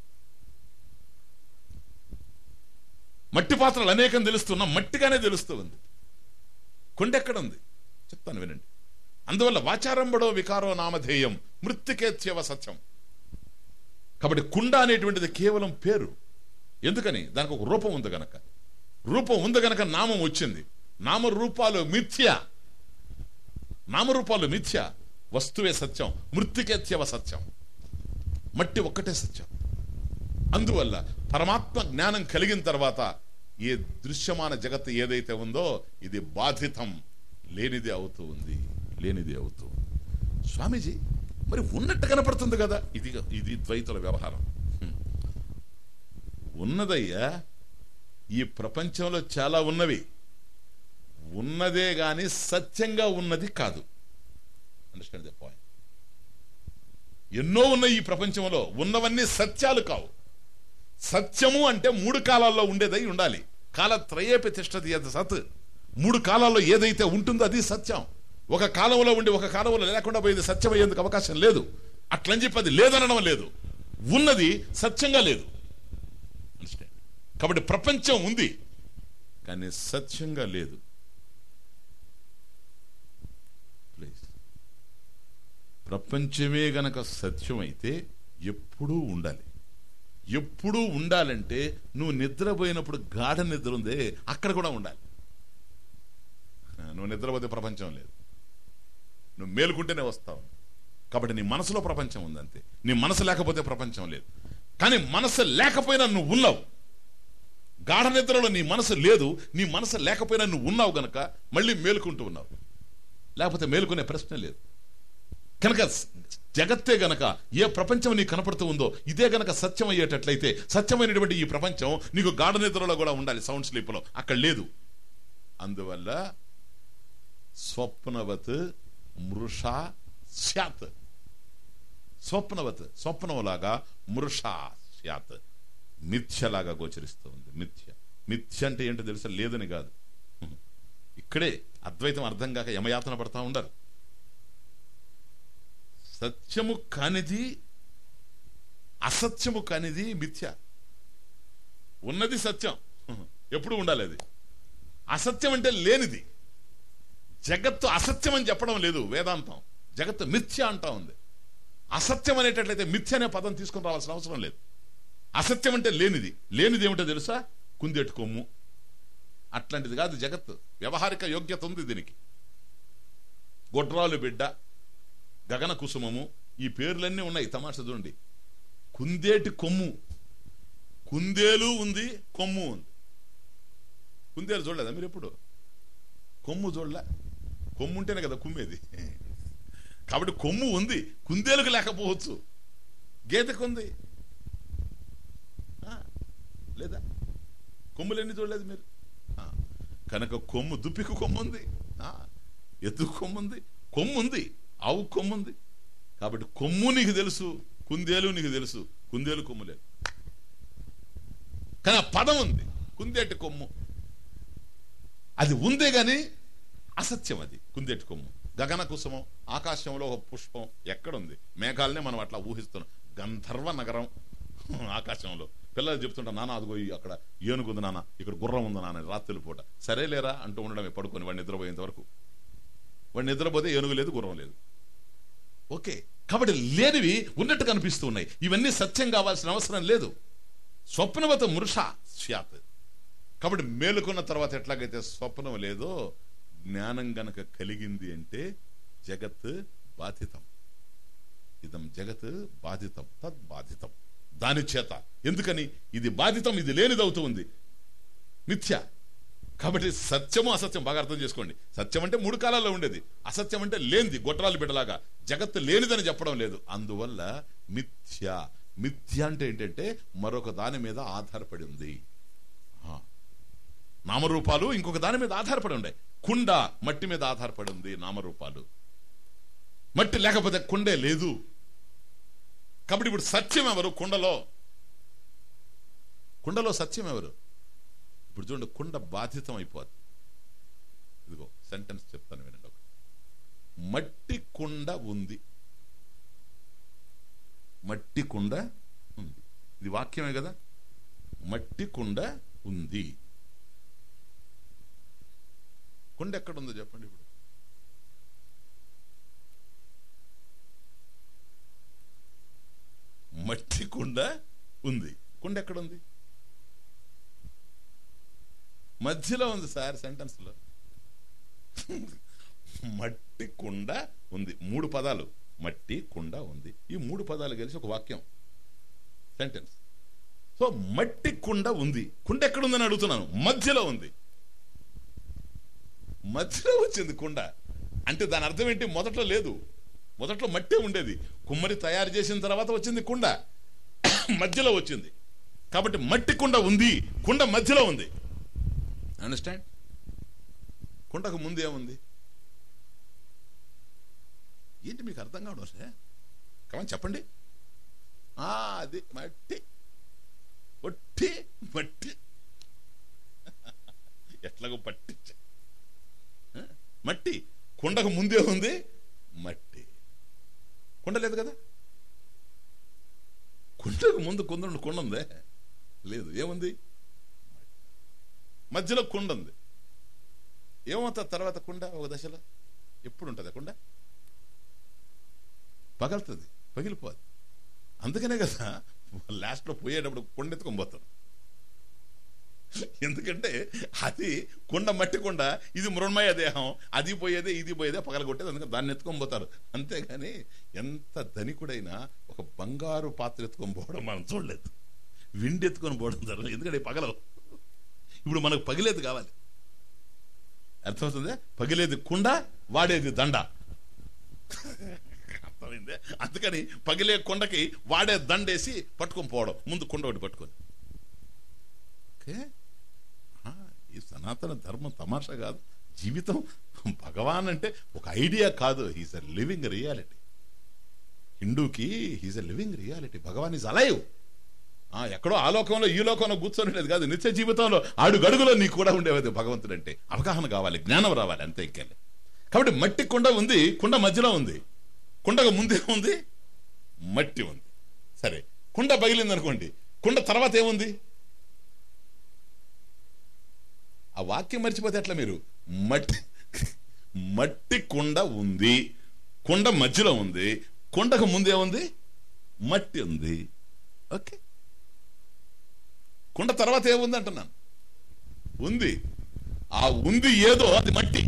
మట్టి పాత్రలు అనేకం తెలుస్తున్నా మట్టిగానే తెలుస్తూ ఉంది కొండ ఎక్కడ ఉంది చెప్తాను వినండి అందువల్ల వాచారంబడో వికారో నామధేయం మృత్తికేత్యవ సత్యం కాబట్టి కుండ అనేటువంటిది కేవలం పేరు ఎందుకని దానికి ఒక రూపం ఉంది గనక రూపం ఉంది గనక నామం వచ్చింది నామరూపాలు మిథ్య నామరూపాలు మిథ్య వస్తువే సత్యం మృత్తికేత్యవ సత్యం మట్టి ఒక్కటే సత్యం అందువల్ల పరమాత్మ జ్ఞానం కలిగిన తర్వాత ఏ దృశ్యమాన జగత్తు ఏదైతే ఉందో ఇది బాధితం లేనిది అవుతూ ఉంది లేనిది అవుతూ ఉంది. స్వామీజీ మరి ఉన్నట్టు కనపడుతుంది కదా ఇది ఇది ద్వైతుల వ్యవహారం హ్మ్. ఉన్నదయ్యా ఈ ప్రపంచంలో చాలా ఉన్నవి ఉన్నదే గాని సత్యంగా ఉన్నది కాదు అండర్స్టాండ్ ద పాయింట్ ఎన్నో ఉన్నాయి ఈ ప్రపంచంలో ఉన్నవన్నీ సత్యాలు కావు సత్యము అంటే మూడు కాలాల్లో ఉండేదై ఉండాలి కాలత్రయేపి తిష్టది అది సత్ మూడు కాలాల్లో ఏదైతే ఉంటుందో అది సత్యం ఒక కాలంలో ఉండి ఒక కాలంలో లేకుండా పోయేది సత్యం అయ్యేందుకు అవకాశం లేదు అట్లని చెప్పి అది లేదనడం లేదు ఉన్నది సత్యంగా లేదు Understand? కాబట్టి ప్రపంచం ఉంది కానీ సత్యంగా లేదు ప్లీజ్ ప్రపంచమే గనక సత్యం అయితే ఎప్పుడూ ఉండాలి ఎప్పుడూ ఉండాలంటే నువ్వు నిద్రపోయినప్పుడు గాఢ నిద్ర ఉందే అక్కడ కూడా ఉండాలి నువ్వు నిద్రపోతే ప్రపంచం లేదు నువ్వు మేలుకుంటేనే వస్తావు కాబట్టి నీ మనసులో ప్రపంచం ఉందంతే నీ మనసు లేకపోతే ప్రపంచం లేదు కానీ మనసు లేకపోయినా నువ్వు ఉన్నావు గాఢ నిద్రలో నీ మనసు లేదు నీ మనసు లేకపోయినా నువ్వు ఉన్నావు గనక మళ్ళీ మేలుకుంటూ ఉన్నావు లేకపోతే మేలుకునే ప్రశ్న లేదు కనుక జగత్తే గనక ఏ ప్రపంచం నీకు కనపడుతూ ఉందో ఇదే గనక సత్యం అయ్యేటట్లయితే సత్యమైనటువంటి ఈ ప్రపంచం నీకు గాఢ నిద్రలో కూడా ఉండాలి సౌండ్ స్లీప్ లో అక్కడ లేదు అందువల్ల స్వప్నవత్ మృషా స్యాత్ స్వప్నవత్ స్వప్నంలాగా మృషా స్యాత్ మిథ్యలాగా గోచరిస్తూ ఉంది మిథ్య మిథ్య అంటే ఏంటో తెలుసా లేదని కాదు ఇక్కడే అద్వైతం అర్థం కాక యమయాతన పడతా ఉండరు సత్యము కానిది అసత్యము కానిది మిథ్య ఉన్నది సత్యం ఎప్పుడు ఉండాలి అది అసత్యం అంటే లేనిది జగత్తు అసత్యం అని చెప్పడం లేదు వేదాంతం జగత్తు మిథ్య అంటా ఉంది అసత్యం అనేటట్లయితే మిథ్య అనే పదం తీసుకుని రావాల్సిన అవసరం లేదు అసత్యం అంటే లేనిది లేనిది ఏమిటో తెలుసా కుందేటు కొమ్ము అట్లాంటిది కాదు జగత్తు వ్యవహారిక యోగ్యత ఉంది దీనికి గొడ్రాలు బిడ్డ గగన కుసుమము ఈ పేర్లన్నీ ఉన్నాయి తమాషా చూడండి కుందేటి కొమ్ము కుందేలు ఉంది కొమ్ము ఉంది కుందేలు చూడలేదా మీరు ఎప్పుడు కొమ్ము చూడలే కొమ్ము ఉంటేనే కదా కుమ్మేది కాబట్టి కొమ్ము ఉంది కుందేలుకు లేకపోవచ్చు గేదెకు ఉంది ఆ, లేదా కొమ్ములన్నీ చూడలేదు మీరు ఆ, కనుక కొమ్ము దుప్పికి కొమ్ము ఉంది ఆ, ఎద్దు కొమ్ము ఉంది కొమ్ము ఉంది ఆవు కొమ్ము ఉంది కాబట్టి కొమ్ము నీకు తెలుసు కుందేలు నీకు తెలుసు కుందేలు కొమ్ము లేదు కానీ ఆ పదం ఉంది కుందేటి కొమ్ము అది ఉందే గాని అసత్యం అది కుందేటి కొమ్ము గగన కుసుమం ఆకాశంలో ఒక పుష్పం ఎక్కడుంది మేఘాలనే మనం అట్లా ఊహిస్తున్నాం గంధర్వ నగరం ఆకాశంలో పిల్లలు చెప్తుంటా నాన్న అదిగో ఈ అక్కడ ఏనుగుంది నాన్న ఇక్కడ గుర్రం ఉంది నాన్న రాత్రి పూట సరే లేరా అంటూ ఉండడమే పడుకొని వాడు నిద్రపోయేంత వరకు వాడు నిద్రపోతే ఏనుగు లేదు గుర్రం లేదు ఓకే కాబట్టి లేనివి ఉన్నట్టు కనిపిస్తూ ఉన్నాయి ఇవన్నీ సత్యం కావాల్సిన అవసరం లేదు స్వప్నవత మృష స్యాత్ కాబట్టి మేలుకున్న తర్వాత ఎట్లాగైతే స్వప్నం లేదో జ్ఞానం గనక కలిగింది అంటే జగత్ బాధితం ఇదం జగత్ బాధితం తద్ బాధితం దాని చేత ఎందుకని ఇది బాధితం ఇది లేనిదవుతూ ఉంది మిథ్య కాబట్టి సత్యము అసత్యం బాగా అర్థం చేసుకోండి సత్యం అంటే మూడు కాలాల్లో ఉండేది అసత్యం అంటే లేనిది గొట్రాలు బిడ్డలాగా జగత్తు లేనిదని చెప్పడం లేదు అందువల్ల మిథ్య మిథ్య అంటే ఏంటంటే మరొక దాని మీద ఆధారపడి ఉంది ఆ. నామరూపాలు ఇంకొక దాని మీద ఆధారపడి ఉండే కుండ మట్టి మీద ఆధారపడి ఉంది నామరూపాలు మట్టి లేకపోతే కుండే లేదు కాబట్టి ఇప్పుడు సత్యం ఎవరు కుండలో కుండలో సత్యం ఎవరు ఇప్పుడు చూడండి కుండ బాధితం అయిపోద్ది ఇదిగో సెంటెన్స్ చెప్తాను వినండి ఒకటి మట్టి కుండ ఉంది మట్టి కుండ ఉంది ఇది వాక్యమే కదా మట్టి కుండ ఉంది కుండ ఎక్కడుందో చెప్పండి ఇప్పుడు మట్టి కుండ ఉంది కుండ ఎక్కడుంది మధ్యలో ఉంది సార్ సెంటెన్స్ లో మట్టి కుండ ఉంది మూడు పదాలు మట్టి కుండ ఉంది ఈ మూడు పదాలు కలిసి ఒక వాక్యం సెంటెన్స్ సో మట్టి కుండ ఉంది కుండ ఎక్కడుందని అడుగుతున్నాను మధ్యలో ఉంది మధ్యలో వచ్చింది కుండ అంటే దాని అర్థం ఏంటి మొదట్లో లేదు మొదట్లో మట్టే ఉండేది కుమ్మరి తయారు చేసిన తర్వాత వచ్చింది కుండ మధ్యలో వచ్చింది కాబట్టి మట్టి కుండ ఉంది కుండ మధ్యలో ఉంది అండర్స్టాండ్ కుండకు ముందు ఏముంది ఏంటి మీకు అర్థం కావడం సార్ కమని చెప్పండి ఆ, అది మట్టి ఒట్టి మట్టి ఎట్లాగో పట్టించ ఆ? మట్టి కుండకు ముందే ఉంది మట్టి కుండ లేదు కదా కుండకు ముందు కుంద కుండ ఉందే లేదు ఏముంది మధ్యలో కుండ ఉంది ఏమవుతుంది తర్వాత కుండ ఒక దశలో ఎప్పుడు ఉంటుంది ఆ కుండ పగలుతుంది పగిలిపోదు అందుకనే కదా లాస్ట్లో పోయేటప్పుడు కుండ ఎత్తుకొని పోతాడు ఎందుకంటే అది కుండ మట్టి కుండ ఇది మృణ్మయ దేహం అది పోయేదే ఇది పోయేదే పగలగొట్టేది అందుకని దాన్ని ఎత్తుకొని పోతారు అంతేగాని ఎంత ధనికుడైనా ఒక బంగారు పాత్ర ఎత్తుకొని పోవడం మనం చూడలేదు విండి ఎత్తుకొని పోవడం జరగదు ఎందుకంటే పగలవు ఇప్పుడు మనకు పగిలేది కావాలి అర్థమవుతుంది పగిలేది కుండ వాడేది దండ అర్థమైందే అందుకని పగిలే కొండకి వాడే దండేసి పట్టుకొని పోవడం ముందు కుండ ఒకటి పట్టుకొని ఓకే ఆ, ఈ సనాతన ధర్మం తమాషా కాదు జీవితం భగవాన్ అంటే ఒక ఐడియా కాదు హీస్ అ లివింగ్ రియాలిటీ హిందూకి హీస్ అ లివింగ్ రియాలిటీ భగవాన్ ఈజ్ అలైవ్ ఆ ఎక్కడో ఆ లోకంలో ఈ లోకంలో కూర్చొని ఉండేది కాదు నిత్య జీవితంలో అడుగు అడుగులో నీకు కూడా ఉండేది భగవంతుడు అంటే అవగాహన కావాలి జ్ఞానం రావాలి అంతే ఇంకెళ్ళి కాబట్టి మట్టి కుండ ఉంది కుండ మధ్యలో ఉంది కుండకు ముందే ఉంది మట్టి ఉంది సరే కుండ పగిలింది అనుకోండి కుండ తర్వాత ఏముంది ఆ వాక్యం మర్చిపోతే ఎట్లా మీరు మట్టి మట్టి కుండ ఉంది కుండ మధ్యలో ఉంది కుండకు ముందే ఉంది మట్టి ఉంది ఓకే కుండ తర్వాత ఏముంది అంటున్నాను ఉంది ఆ ఉంది ఏదో అది మట్టి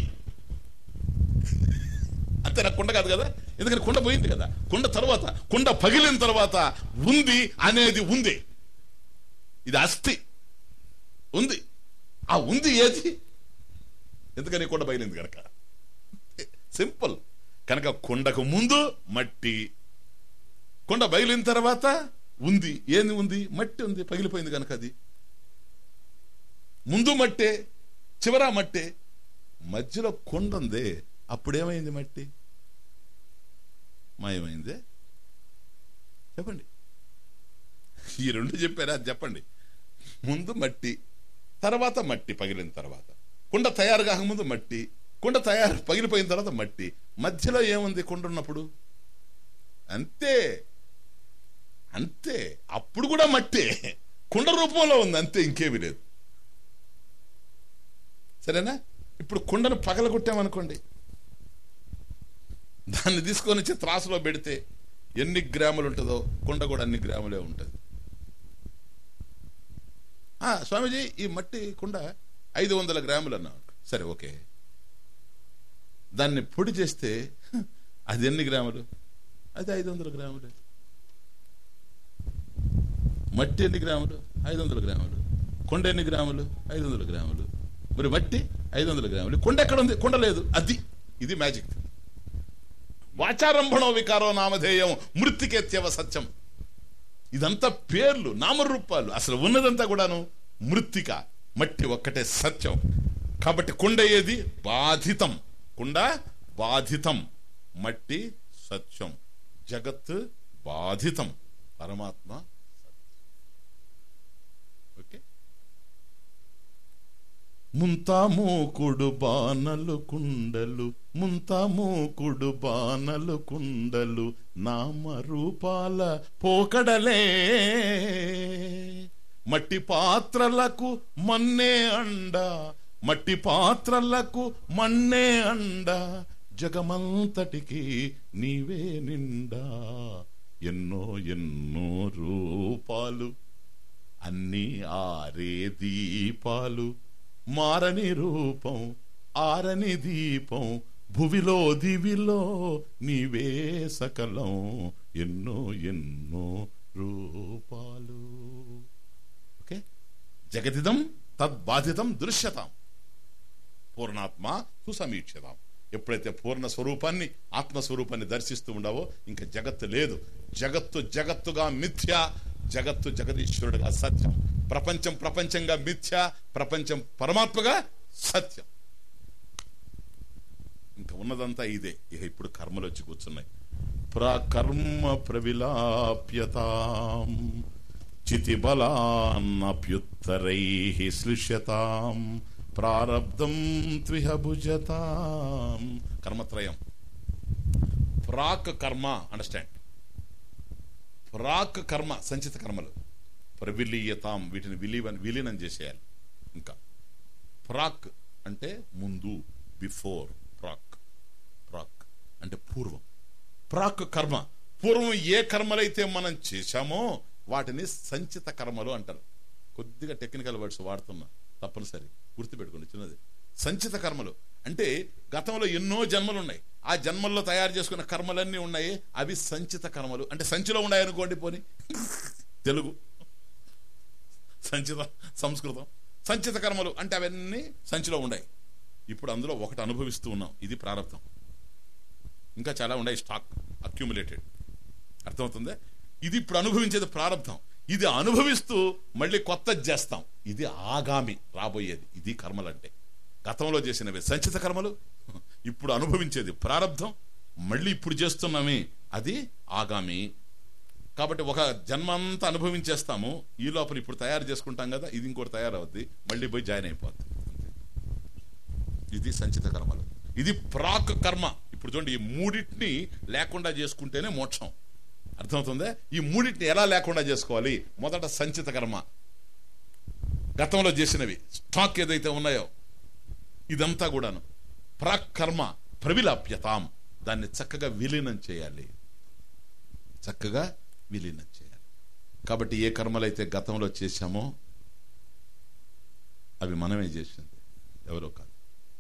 అంతే నాకు కుండ కాదు కదా ఎందుకంటే కుండ పోయింది కదా కుండ తర్వాత కుండ పగిలిన తర్వాత ఉంది అనేది ఉంది ఇది అస్థి ఉంది ఆ ఉంది ఏది ఎందుకని కుండ పగిలింది కనుక సింపుల్ కనుక కుండకు ముందు మట్టి కుండ బయలిన తర్వాత ఉంది ఏంది ఉంది మట్టి ఉంది పగిలిపోయింది కనుక అది ముందు మట్టే చివర మట్టే మధ్యలో కొండ ఉంది అప్పుడేమైంది మట్టి మాయమైందే చెప్పండి ఈ రెండు చెప్పారా అది చెప్పండి ముందు మట్టి తర్వాత మట్టి పగిలిన తర్వాత కుండ తయారు కాకముందు మట్టి కుండ తయారు పగిలిపోయిన తర్వాత మట్టి మధ్యలో ఏముంది కుండ ఉన్నప్పుడు అంతే అంతే అప్పుడు కూడా మట్టే కుండ రూపంలో ఉంది అంతే ఇంకేమీ లేదు సరేనా ఇప్పుడు కుండను పగలగొట్టామనుకోండి దాన్ని తీసుకొని వచ్చి త్రాసులో పెడితే ఎన్ని గ్రాములు ఉంటుందో కుండ కూడా అన్ని గ్రాములే ఉంటుంది "ఆ, స్వామీజీ ఈ మట్టి కుండ ఐదు వందల గ్రాములు అన్నా సరే ఓకే దాన్ని పొడి చేస్తే "హ, అది ఎన్ని గ్రాములు అది ఐదు వందల గ్రాములు మట్టి ఎన్ని గ్రాములు ఐదు వందల గ్రాములు కొండ ఎన్ని గ్రాములు ఐదు వందల గ్రాములు మరి మట్టి ఐదు వందల గ్రాములు కొండ ఎక్కడ ఉంది కొండ లేదు అది ఇది మ్యాజిక్ వాచారంభణో వికారో నామధేయం మృతికేత్యవ సత్యం ఇదంతా పేర్లు నామరూపాలు అసలు ఉన్నదంతా కూడాను మృత్తిక మట్టి ఒక్కటే సత్యం కాబట్టి కుండ ఏది బాధితం కుండ బాధితం మట్టి సత్యం జగత్ బాధితం పరమాత్మ సత్యం. ఓకే ముంతామూకుడు బాణలు కుండలు ముంతామూకుడు బాణలు కుండలు నామరూపాల పోకడలే మట్టి పాత్రలకు మన్నే అండ మట్టి పాత్రలకు మన్నే అండ జగమంతటికి నీవే నిండా ఎన్నో ఎన్నో రూపాలు అన్ని ఆరే దీపాలు మారని రూపం ఆరని దీపం భువిలో దివిలో నీవే సకలం ఎన్నో ఎన్నో రూపాలు ఓకే జగదిదం తద్బాధితం దృశ్యతాం పూర్ణాత్మ సుసమీక్షతాం ఎప్పుడైతే పూర్ణ స్వరూపాన్ని ఆత్మస్వరూపాన్ని దర్శిస్తూ ఉండవో ఇంకా జగత్తు లేదు జగత్తు జగత్తుగా మిథ్య జగత్తు జగదీశ్వరుడుగా సత్యం ప్రపంచం ప్రపంచంగా మిథ్య ప్రపంచం పరమాత్మగా సత్యం ఇంకా ఉన్నదంతా ఇదే ఇక ఇప్పుడు కర్మలు వచ్చి కూర్చున్నాయి ప్రకర్మ ప్రవిలాప్యతాం చితిబలాన్నప్యుత్తరై శ్లిష్యతాం ప్రారబ్ధం త్విహ భుజతాం కర్మత్రయం ప్రాక్ కర్మ అండర్స్టాండ్ ప్రాక్ కర్మ సంచిత కర్మలు ప్రవిలీయతాం వీటిని విలీన విలీనం చేసేయాలి ఇంకా ప్రాక్ అంటే ముందు బిఫోర్ ప్రాక్ ప్రాక్ అంటే పూర్వం ప్రాక్ కర్మ పూర్వం ఏ కర్మలైతే మనం చేశామో వాటిని సంచిత కర్మలు అంటారు కొద్దిగా టెక్నికల్ వర్డ్స్ వాడుతున్నా తప్పనిసరి గుర్తుపెట్టుకోండి చిన్నది సంచిత కర్మలు అంటే గతంలో ఎన్నో జన్మలు ఉన్నాయి ఆ జన్మల్లో తయారు చేసుకున్న కర్మలన్నీ ఉన్నాయి అవి సంచిత కర్మలు అంటే సంచిలో ఉన్నాయి అనుకోండి పోని తెలుగు సంచిత సంస్కృతం సంచిత కర్మలు అంటే అవన్నీ సంచిలో ఉన్నాయి ఇప్పుడు అందులో ఒకటి అనుభవిస్తూ ఉన్నాం ఇది ప్రారంభం ఇంకా చాలా ఉన్నాయి స్టాక్ అక్యూములేటెడ్ అర్థమవుతుందా ఇది ఇప్పుడు అనుభవించేది ప్రారంభం ఇది అనుభవిస్తూ మళ్ళీ కొత్తది చేస్తాం ఇది ఆగామి రాబోయేది ఇది కర్మలంటే గతంలో చేసినవి సంచిత కర్మలు ఇప్పుడు అనుభవించేది ప్రారంధం మళ్ళీ ఇప్పుడు చేస్తున్నామే అది ఆగామి కాబట్టి ఒక జన్మంతా అనుభవించేస్తాము ఈ లోపల ఇప్పుడు తయారు చేసుకుంటాం కదా ఇది ఇంకోటి తయారవుద్ది మళ్ళీ పోయి జాయిన్ అయిపోద్ది ఇది సంచిత కర్మలు ఇది ప్రాక్ కర్మ ఇప్పుడు చూడండి ఈ మూడింటిని లేకుండా చేసుకుంటేనే మోక్షం అర్థమవుతుందా ఈ మూడింటిని ఎలా లేకుండా చేసుకోవాలి మొదట సంచిత కర్మ గతంలో చేసినవి స్టాక్ ఏదైతే ఉన్నాయో ఇదంతా కూడాను ప్రాక్ కర్మ ప్రవిలాప్యతాం దాన్ని చక్కగా విలీనం చేయాలి చక్కగా విలీనం చేయాలి కాబట్టి ఏ కర్మలైతే గతంలో చేశామో అవి మనమే చేసింది ఎవరో కాదు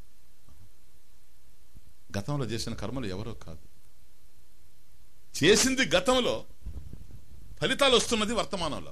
గతంలో చేసిన కర్మలు ఎవరో కాదు చేసింది గతంలో ఫలితాలు వస్తున్నది వర్తమానంలో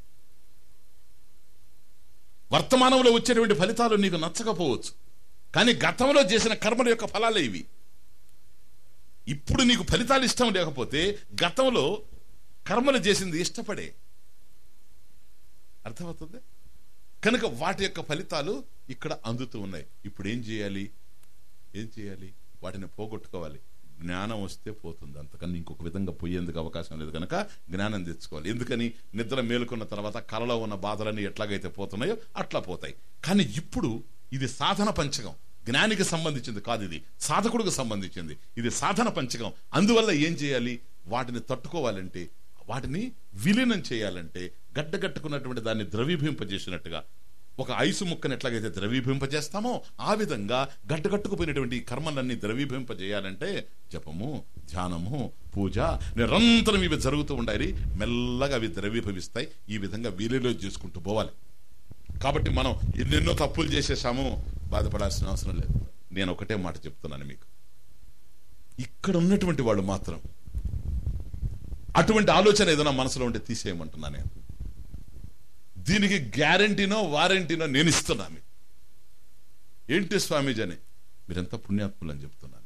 వర్తమానంలో వచ్చేటువంటి ఫలితాలు నీకు నచ్చకపోవచ్చు కానీ గతంలో చేసిన కర్మల యొక్క ఫలాలే ఇవి ఇప్పుడు నీకు ఫలితాలు ఇష్టం లేకపోతే గతంలో కర్మలు చేసింది ఇష్టపడే అర్థమవుతుంది కనుక వాటి యొక్క ఫలితాలు ఇక్కడ అందుతూ ఉన్నాయి ఇప్పుడు ఏం చేయాలి ఏం చేయాలి వాటిని పోగొట్టుకోవాలి జ్ఞానం వస్తే పోతుంది అంతకన్నా ఇంకొక విధంగా పోయేందుకు అవకాశం లేదు కనుక జ్ఞానం తెచ్చుకోవాలి ఎందుకని నిద్ర మేలుకున్న తర్వాత కలలో ఉన్న బాధలన్నీ ఎట్లాగైతే పోతున్నాయో అట్లా పోతాయి కానీ ఇప్పుడు ఇది సాధన పంచకం జ్ఞానికి సంబంధించింది కాదు ఇది సాధకుడికి సంబంధించింది ఇది సాధన పంచకం అందువల్ల ఏం చేయాలి వాటిని తట్టుకోవాలంటే వాటిని విలీనం చేయాలంటే గడ్డగట్టుకున్నటువంటి దాన్ని ద్రవీభింపజేసినట్టుగా ఒక ఐసు ముక్కను ఎట్లాగైతే ద్రవీభింపజేస్తామో ఆ విధంగా గడ్డగట్టుకుపోయినటువంటి కర్మలన్నీ ద్రవీభింపజేయాలంటే జపము ధ్యానము పూజ నిరంతరం ఇవి జరుగుతూ ఉండాలి మెల్లగా అవి ద్రవీభవిస్తాయి ఈ విధంగా వీలిలో చేసుకుంటూ పోవాలి కాబట్టి మనం ఎన్నెన్నో తప్పులు చేసేసాము బాధపడాల్సిన అవసరం లేదు నేను ఒకటే మాట చెప్తున్నాను మీకు ఇక్కడ ఉన్నటువంటి వాళ్ళు మాత్రం అటువంటి ఆలోచన ఏదైనా మనసులో ఉంటే తీసేయమంటున్నా నేను దీనికి గ్యారంటీనో వారంటీనో నేను ఇస్తున్నా మీకు ఏంటి స్వామీజీ అని మీరెంత పుణ్యాత్ములు అని చెప్తున్నాను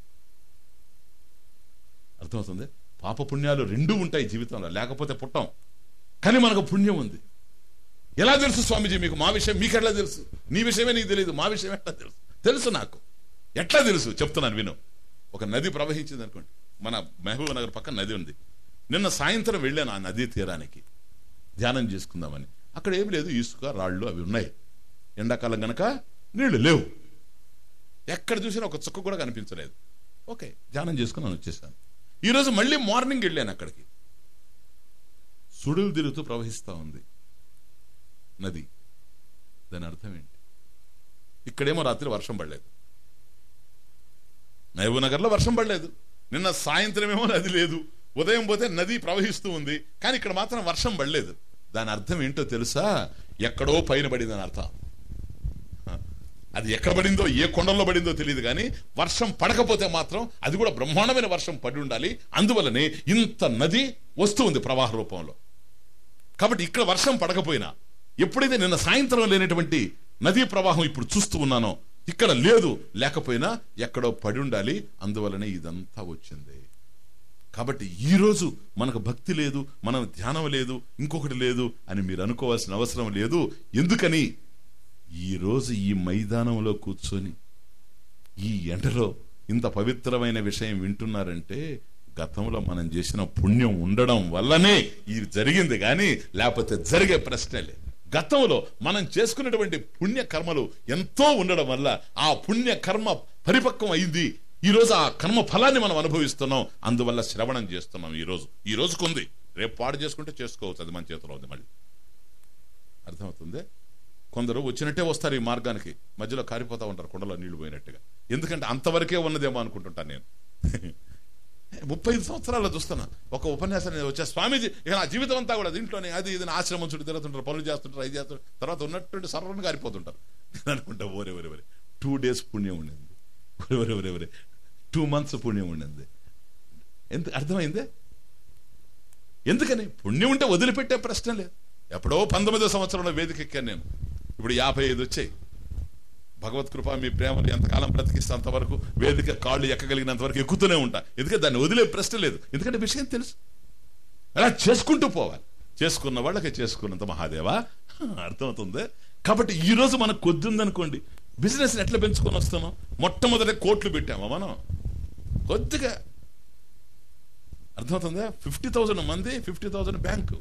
అర్థమవుతుంది పాప పుణ్యాలు రెండూ ఉంటాయి జీవితంలో లేకపోతే పుట్టాం కానీ మనకు పుణ్యం ఉంది ఎలా తెలుసు స్వామీజీ మీకు మా విషయం మీకు ఎట్లా తెలుసు నీ విషయమే నీకు తెలియదు మా విషయం ఎట్లా తెలుసు తెలుసు నాకు ఎట్లా తెలుసు చెప్తున్నాను విను ఒక నది ప్రవహించింది అనుకోండి మన మహబూబ్ నగర్ పక్కన నది ఉంది నిన్న సాయంత్రం వెళ్ళాను ఆ నదీ తీరానికి ధ్యానం చేసుకుందామని అక్కడ ఏమి లేదు ఇసుక రాళ్ళు అవి ఉన్నాయి ఎండాకాలం గనక నీళ్లు లేవు ఎక్కడ చూసినా ఒక చుక్క కూడా కనిపించలేదు ఓకే ధ్యానం చేసుకుని నేను వచ్చేసాను ఈరోజు మళ్ళీ మార్నింగ్ వెళ్ళాను అక్కడికి సుడులు తిరుగుతూ ప్రవహిస్తా ఉంది నది దాని అర్థం ఏంటి ఇక్కడేమో రాత్రి వర్షం పడలేదు మహబూబ్ నగర్లో వర్షం పడలేదు నిన్న సాయంత్రం ఏమో నది లేదు ఉదయం పోతే నది ప్రవహిస్తూ ఉంది కానీ ఇక్కడ మాత్రం వర్షం పడలేదు దాని అర్థం ఏంటో తెలుసా ఎక్కడో పైన పడిందని అర్థం అది ఎక్కడ పడిందో ఏ కొండల్లో పడిందో తెలియదు కానీ వర్షం పడకపోతే మాత్రం అది కూడా బ్రహ్మాండమైన వర్షం పడి ఉండాలి అందువల్లనే ఇంత నది వస్తూ ఉంది ప్రవాహ రూపంలో కాబట్టి ఇక్కడ వర్షం పడకపోయినా ఎప్పుడైతే నిన్న సాయంత్రం లేనటువంటి నదీ ప్రవాహం ఇప్పుడు చూస్తూ ఉన్నానో ఇక్కడ లేదు లేకపోయినా ఎక్కడో పడి ఉండాలి అందువలనే ఇదంతా వచ్చింది కాబట్టి ఈ రోజు మనకు భక్తి లేదు మనం ధ్యానం లేదు ఇంకొకటి లేదు అని మీరు అనుకోవాల్సిన అవసరం లేదు ఎందుకని ఈ రోజు ఈ మైదానంలో కూర్చొని ఈ ఎండలో ఇంత పవిత్రమైన విషయం వింటున్నారంటే గతంలో మనం చేసిన పుణ్యం ఉండడం వల్లనే ఇది జరిగింది కానీ లేకపోతే జరిగే ప్రశ్నలే గతంలో మనం చేసుకున్నటువంటి పుణ్య కర్మలు ఎంతో ఉండడం వల్ల ఆ పుణ్య కర్మ పరిపక్వం అయింది ఈ రోజు ఆ కర్మ ఫలాన్ని మనం అనుభవిస్తున్నాం అందువల్ల శ్రవణం చేస్తున్నాం ఈ రోజు ఈ రోజుకుంది రేపు పాడు చేసుకుంటే చేసుకోవచ్చు అది మన చేతిలో ఉంది మళ్ళీ అర్థమవుతుంది కొందరు వచ్చినట్టే వస్తారు ఈ మార్గానికి మధ్యలో కారిపోతా ఉంటారు కొండలో నీళ్లు పోయినట్టుగా ఎందుకంటే అంతవరకే ఉన్నదేమో అనుకుంటుంటాను నేను ముప్పై ఐదు సంవత్సరాలు చూస్తున్నా ఒక ఉపన్యాసం నేను వచ్చే స్వామీజీ ఇక నా జీవితం అంతా కూడా దీంట్లోనే అది ఇది నా ఆశ్రమం చుట్టూ తిరుగుతుంటారు పనులు చేస్తుంటారు అది చేస్తుంటారు తర్వాత ఉన్నటువంటి సర్వను గారిపోతుంటారు నేను అనుకుంటా ఓరే ఒరే ఒరే టూ డేస్ పుణ్యం ఉండింది ఒరే ఒరే ఒరే ఒరే టూ మంత్స్ పుణ్యం ఉండింది ఎంత అర్థమైందే ఎందుకని పుణ్యం ఉంటే వదిలిపెట్టే ప్రశ్న లేదు ఎప్పుడో పంతొమ్మిదో సంవత్సరంలో వేదిక ఎక్కాను నేను ఇప్పుడు యాభై ఐదు వచ్చాయి భగవత్ కృప మీ ప్రేమను ఎంతకాలం బ్రతికిస్తే అంతవరకు వేదిక కాళ్ళు ఎక్కగలిగినంత వరకు ఎక్కుతూనే ఉంటా ఎందుకంటే దాన్ని వదిలే ప్రశ్న లేదు ఎందుకంటే విషయం తెలుసు అలా చేసుకుంటూ పోవాలి చేసుకున్న వాళ్ళకి చేసుకున్నంత మహాదేవా అర్థమవుతుంది కాబట్టి ఈ రోజు మనకు కొద్ది ఉందనుకోండి బిజినెస్ ఎట్లా పెంచుకొని వస్తున్నాం మొట్టమొదటి కోట్లు పెట్టామా మనం కొద్దిగా అర్థమవుతుందా ఫిఫ్టీ థౌసండ్ మంది ఫిఫ్టీ థౌసండ్ బ్యాంకు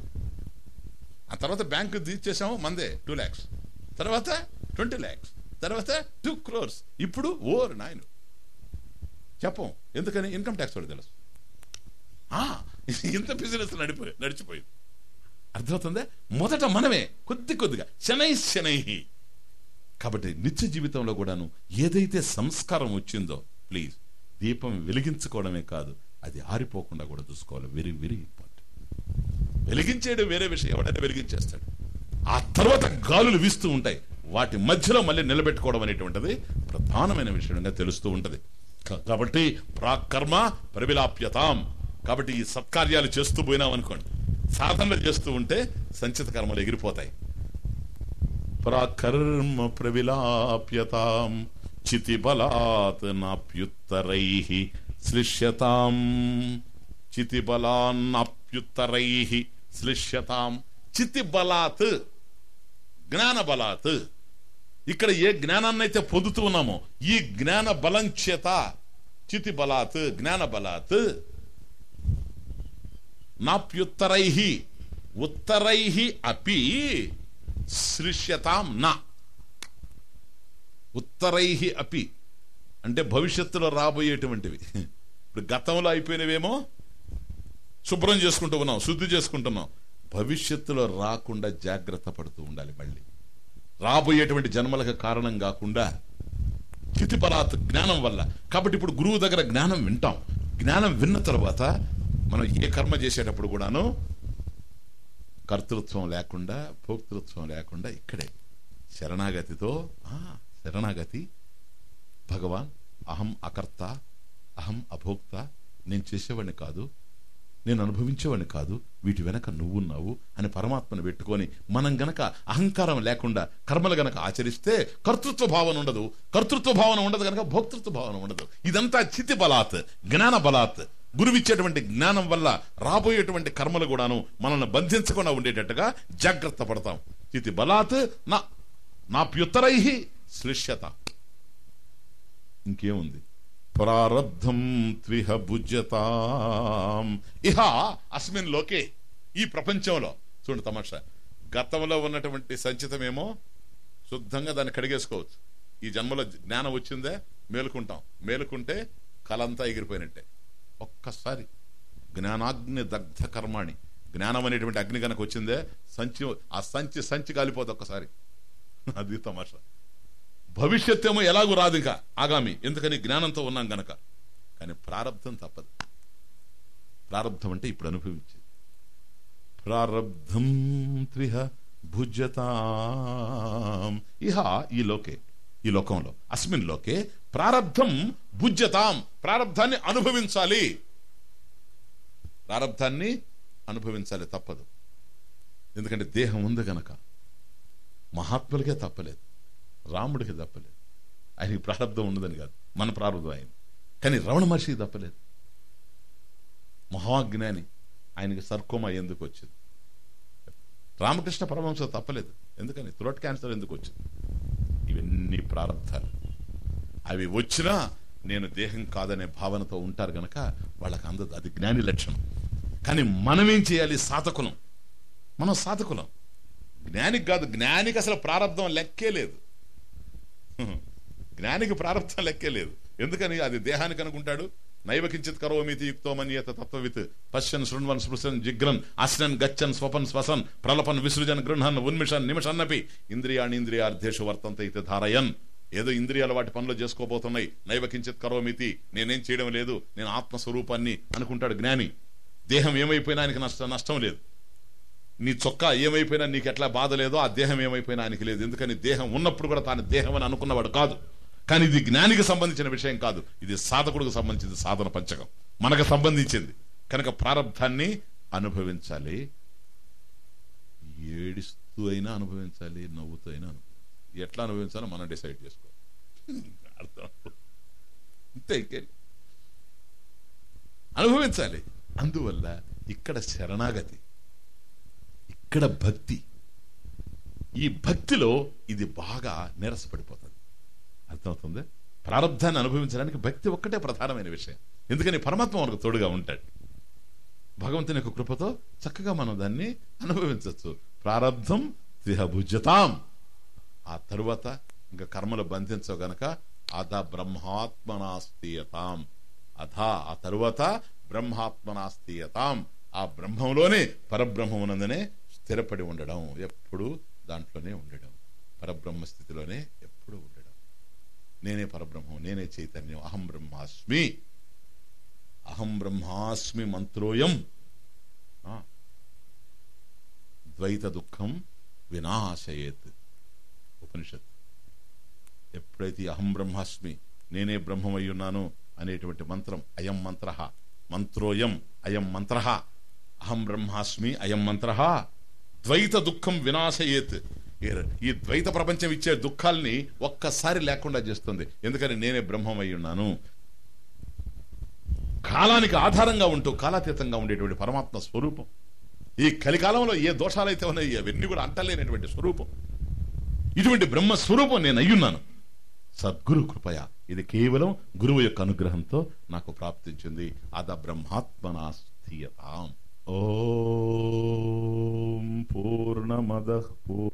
ఆ తర్వాత బ్యాంకు తీర్చేసాము మందే టూ ల్యాక్స్ తర్వాత ట్వంటీ ల్యాక్స్ తర్వాత టూ క్రోర్స్ ఇప్పుడు ఓర్ నాయన చెప్పం ఎందుకని ఇన్కమ్ ట్యాక్స్ వాడు తెలుసు ఆ, ఇంత బిజినెస్ నడిపోయి నడిచిపోయింది అర్థమవుతుందా మొదట మనమే కొద్ది కొద్దిగా శనై శనై కాబట్టి నిత్య జీవితంలో కూడాను ఏదైతే సంస్కారం వచ్చిందో ప్లీజ్ దీపం వెలిగించుకోవడమే కాదు అది ఆరిపోకుండా కూడా చూసుకోవాలి వెరీ వెరీ ఇంపార్టెంట్ వెలిగించేడు వేరే విషయం ఎవడైనా వెలిగించేస్తాడు ఆ తర్వాత గాలులు వీస్తూ ఉంటాయి వాటి మధ్యలో మళ్ళీ నిలబెట్టుకోవడం అనేటువంటిది ప్రధానమైన విషయంగా తెలుస్తూ ఉంటది కా- కాబట్టి ప్రాకర్మ ప్రవిలాప్యతాం కాబట్టి ఈ సత్కార్యాలు చేస్తూ పోయినాం అనుకోండి సాధనలు చేస్తూ ఉంటే సంచిత కర్మలు ఎగిరిపోతాయి ప్రాకర్మ ప్రవిలాప్యతాం చితిబలాత్ నాప్యుత్తరై శ్లిష్యతాం చితిబలాన్నాప్యుత్తరై శ్లిష్యతాం చితిబలాత్ జ్ఞాన బలాత్ ఇక్కడ ఏ జ్ఞానాన్ని అయితే పొందుతూ ఉన్నామో ఈ జ్ఞాన బలం చేత చితి బలాత్ జ్ఞాన బలాత్ నాప్యుత్తరై ఉత్తరై అపి సృష్యతాం నా ఉత్తరై అపి అంటే భవిష్యత్తులో రాబోయేటువంటివి ఇప్పుడు గతంలో అయిపోయినవేమో శుభ్రం చేసుకుంటూ ఉన్నాం శుద్ధి చేసుకుంటున్నాం భవిష్యత్తులో రాకుండా జాగ్రత్త పడుతూ ఉండాలి మళ్ళీ రాబోయేటువంటి జన్మలకు కారణం కాకుండా స్థితిపరాత్ జ్ఞానం వల్ల కాబట్టి ఇప్పుడు గురువు దగ్గర జ్ఞానం వింటాం జ్ఞానం విన్న తర్వాత మనం ఏ కర్మ చేసేటప్పుడు కూడాను కర్తృత్వం లేకుండా భోక్తృత్వం లేకుండా ఇక్కడే శరణాగతితో ఆ, శరణాగతి భగవాన్ అహం అకర్త అహం అభోక్త నేను చేసేవాడిని కాదు నేను అనుభవించేవాడిని కాదు వీటి వెనక నువ్వున్నావు అని పరమాత్మను పెట్టుకొని మనం గనక అహంకారం లేకుండా కర్మలు గనక ఆచరిస్తే కర్తృత్వ భావన ఉండదు కర్తృత్వ భావన ఉండదు గనక భోక్తృత్వ భావన ఉండదు ఇదంతా చితి బలాత్ జ్ఞాన బలాత్ గురువిచ్చేటువంటి జ్ఞానం వల్ల రాబోయేటువంటి కర్మలు కూడాను మనల్ని బంధించకుండా ఉండేటట్టుగా జాగ్రత్త పడతాం చితి బలాత్ నా నా ప్యుత్తరై శ్లిష్యత ఇంకేముంది ప్రారబ్ధం త్విహ భుజ్యతాం ఇహ అస్మిన్ లోకే ఈ ప్రపంచంలో చూడండి తమాషా గతంలో ఉన్నటువంటి సంచితమేమో శుద్ధంగా దాన్ని కడిగేసుకోవచ్చు ఈ జన్మలో జ్ఞానం వచ్చిందే మేలుకుంటాం మేలుకుంటే కలంతా ఎగిరిపోయినట్టే ఒక్కసారి జ్ఞానాగ్ని దగ్ధ కర్మాణి జ్ఞానం అనేటువంటి అగ్ని కనుక వచ్చిందే సంచి ఆ సంచి సంచి కాలిపోదు ఒక్కసారి అది తమాషా భవిష్యత్ ఏమో ఎలాగూ రాదు ఇంకా ఆగామి ఎందుకని జ్ఞానంతో ఉన్నాం గనక కానీ ప్రారంధం తప్పదు ప్రారంధం అంటే ఇప్పుడు అనుభవించేది ప్రారబ్ధం త్విహ భుజ్యతాం ఇహ ఈ లోకే ఈ లోకంలో అస్మిన్ లోకే ప్రారబ్ధం భుజ్యతాం ప్రారబ్ధాన్ని అనుభవించాలి ప్రారబ్ధాన్ని అనుభవించాలి తప్పదు ఎందుకంటే దేహం ఉంది గనక మహాత్ములకే తప్పలేదు రాముడికి తప్పలేదు ఆయనకి ప్రారంధం ఉండదని కాదు మన ప్రారంధం ఆయన కానీ రమణ మహర్షికి తప్పలేదు మహాజ్ఞాని ఆయనకి సర్కోమా ఎందుకు వచ్చింది రామకృష్ణ పరమహంస తప్పలేదు ఎందుకని థ్రోట్ క్యాన్సర్ ఎందుకు వచ్చింది ఇవన్నీ ప్రారంధాలు అవి వచ్చినా నేను దేహం కాదనే భావనతో ఉంటారు గనక వాళ్ళకి అందదు అది జ్ఞాని లక్షణం కానీ మనమేం చేయాలి సాధకులం మనం సాధకులం జ్ఞానికి కాదు జ్ఞానికి అసలు ప్రారంధం లెక్కే లేదు జ్ఞానికి ప్రారంభం లెక్కే లేదు ఎందుకని అది దేహానికి అనుకుంటాడు నైవ కించిత్ కరోమితి యుక్తో మన్యత తత్వవిత్ పశ్యన్ శృణ్వన్ స్పృశన్ జిగ్రన్ అశ్నన్ గచ్చన్ స్వపన్ స్వసన్ ప్రలపన్ విసృజన్ గృహన్ ఉన్మిషన్ నిమిషన్నపి ఇంద్రియాణి ఇంద్రియార్థేషు వర్తంత ఇత ధారయన్ ఏదో ఇంద్రియాలు వాటి పనులు చేసుకోబోతున్నాయి నైవ కించిత్ కరోమితి నేనేం చేయడం లేదు నేను ఆత్మస్వరూపాన్ని అనుకుంటాడు జ్ఞాని దేహం ఏమైపోయినా ఆయనకి నష్టం నష్టం లేదు నీ చొక్కా ఏమైపోయినా నీకు ఎట్లా బాధ లేదో ఆ దేహం ఏమైపోయినా ఆయనకి లేదు ఎందుకని దేహం ఉన్నప్పుడు కూడా తాను దేహం అని అనుకున్నవాడు కాదు కానీ ఇది జ్ఞానికి సంబంధించిన విషయం కాదు ఇది సాధకుడికి సంబంధించింది సాధన పంచకం మనకు సంబంధించింది కనుక ప్రారంధాన్ని అనుభవించాలి ఏడుస్తూ అయినా అనుభవించాలి నవ్వుతూ అయినా అనుభవించాలి ఎట్లా అనుభవించాలో మనం డిసైడ్ చేసుకోవాలి అర్థం అంతే ఇంకేం అనుభవించాలి అందువల్ల ఇక్కడ శరణాగతి ఇక్కడ భక్తి ఈ భక్తిలో ఇది బాగా నీరసపడిపోతుంది అర్థమవుతుంది ప్రారంధాన్ని అనుభవించడానికి భక్తి ఒక్కటే ప్రధానమైన విషయం ఎందుకని పరమాత్మ మనకు తోడుగా ఉంటాడు భగవంతుని యొక్క కృపతో చక్కగా మనం దాన్ని అనుభవించవచ్చు ప్రారంధం త్రిహభుజతాం ఆ తరువాత ఇంకా కర్మలు బంధించవు గనక అధ బ్రహ్మాత్మనాస్తీయతాం అధ ఆ తరువాత బ్రహ్మాత్మనాస్తీయతాం ఆ బ్రహ్మంలోనే పరబ్రహ్మమునందనే స్థిరపడి ఉండడం ఎప్పుడు దాంట్లోనే ఉండడం పరబ్రహ్మ స్థితిలోనే ఎప్పుడు ఉండడం నేనే పరబ్రహ్మం నేనే చైతన్యం అహం బ్రహ్మాస్మి అహం బ్రహ్మాస్మి మంత్రోయం ఆ. ద్వైత దుఃఖం వినాశయేత్ ఉపనిషత్ ఎప్పుడైతే ఈ అహం బ్రహ్మాస్మి నేనే బ్రహ్మమై ఉన్నాను అనేటువంటి మంత్రం అయం మంత్ర మంత్రోయం అయం మంత్ర అహం బ్రహ్మాస్మి అయం మంత్ర ద్వైత దుఃఖం వినాశయేత్ ఈ- ఈ ద్వైత ప్రపంచం ఇచ్చే దుఃఖాల్ని ఒక్కసారి లేకుండా చేస్తుంది ఎందుకని నేనే బ్రహ్మమై ఉన్నాను కాలానికి ఆధారంగా ఉంటూ కాలాతీతంగా ఉండేటువంటి పరమాత్మ స్వరూపం ఈ కలికాలంలో ఏ దోషాలైతే ఉన్నాయో అవన్నీ కూడా అంటలేనటువంటి స్వరూపం ఇటువంటి బ్రహ్మ స్వరూపం నేను అయ్యున్నాను సద్గురు కృపయ ఇది కేవలం గురువు యొక్క అనుగ్రహంతో నాకు ప్రాప్తించింది అద బ్రహ్మాత్మనా స్థీయతాం ఓం పూర్ణమద పూర్ణ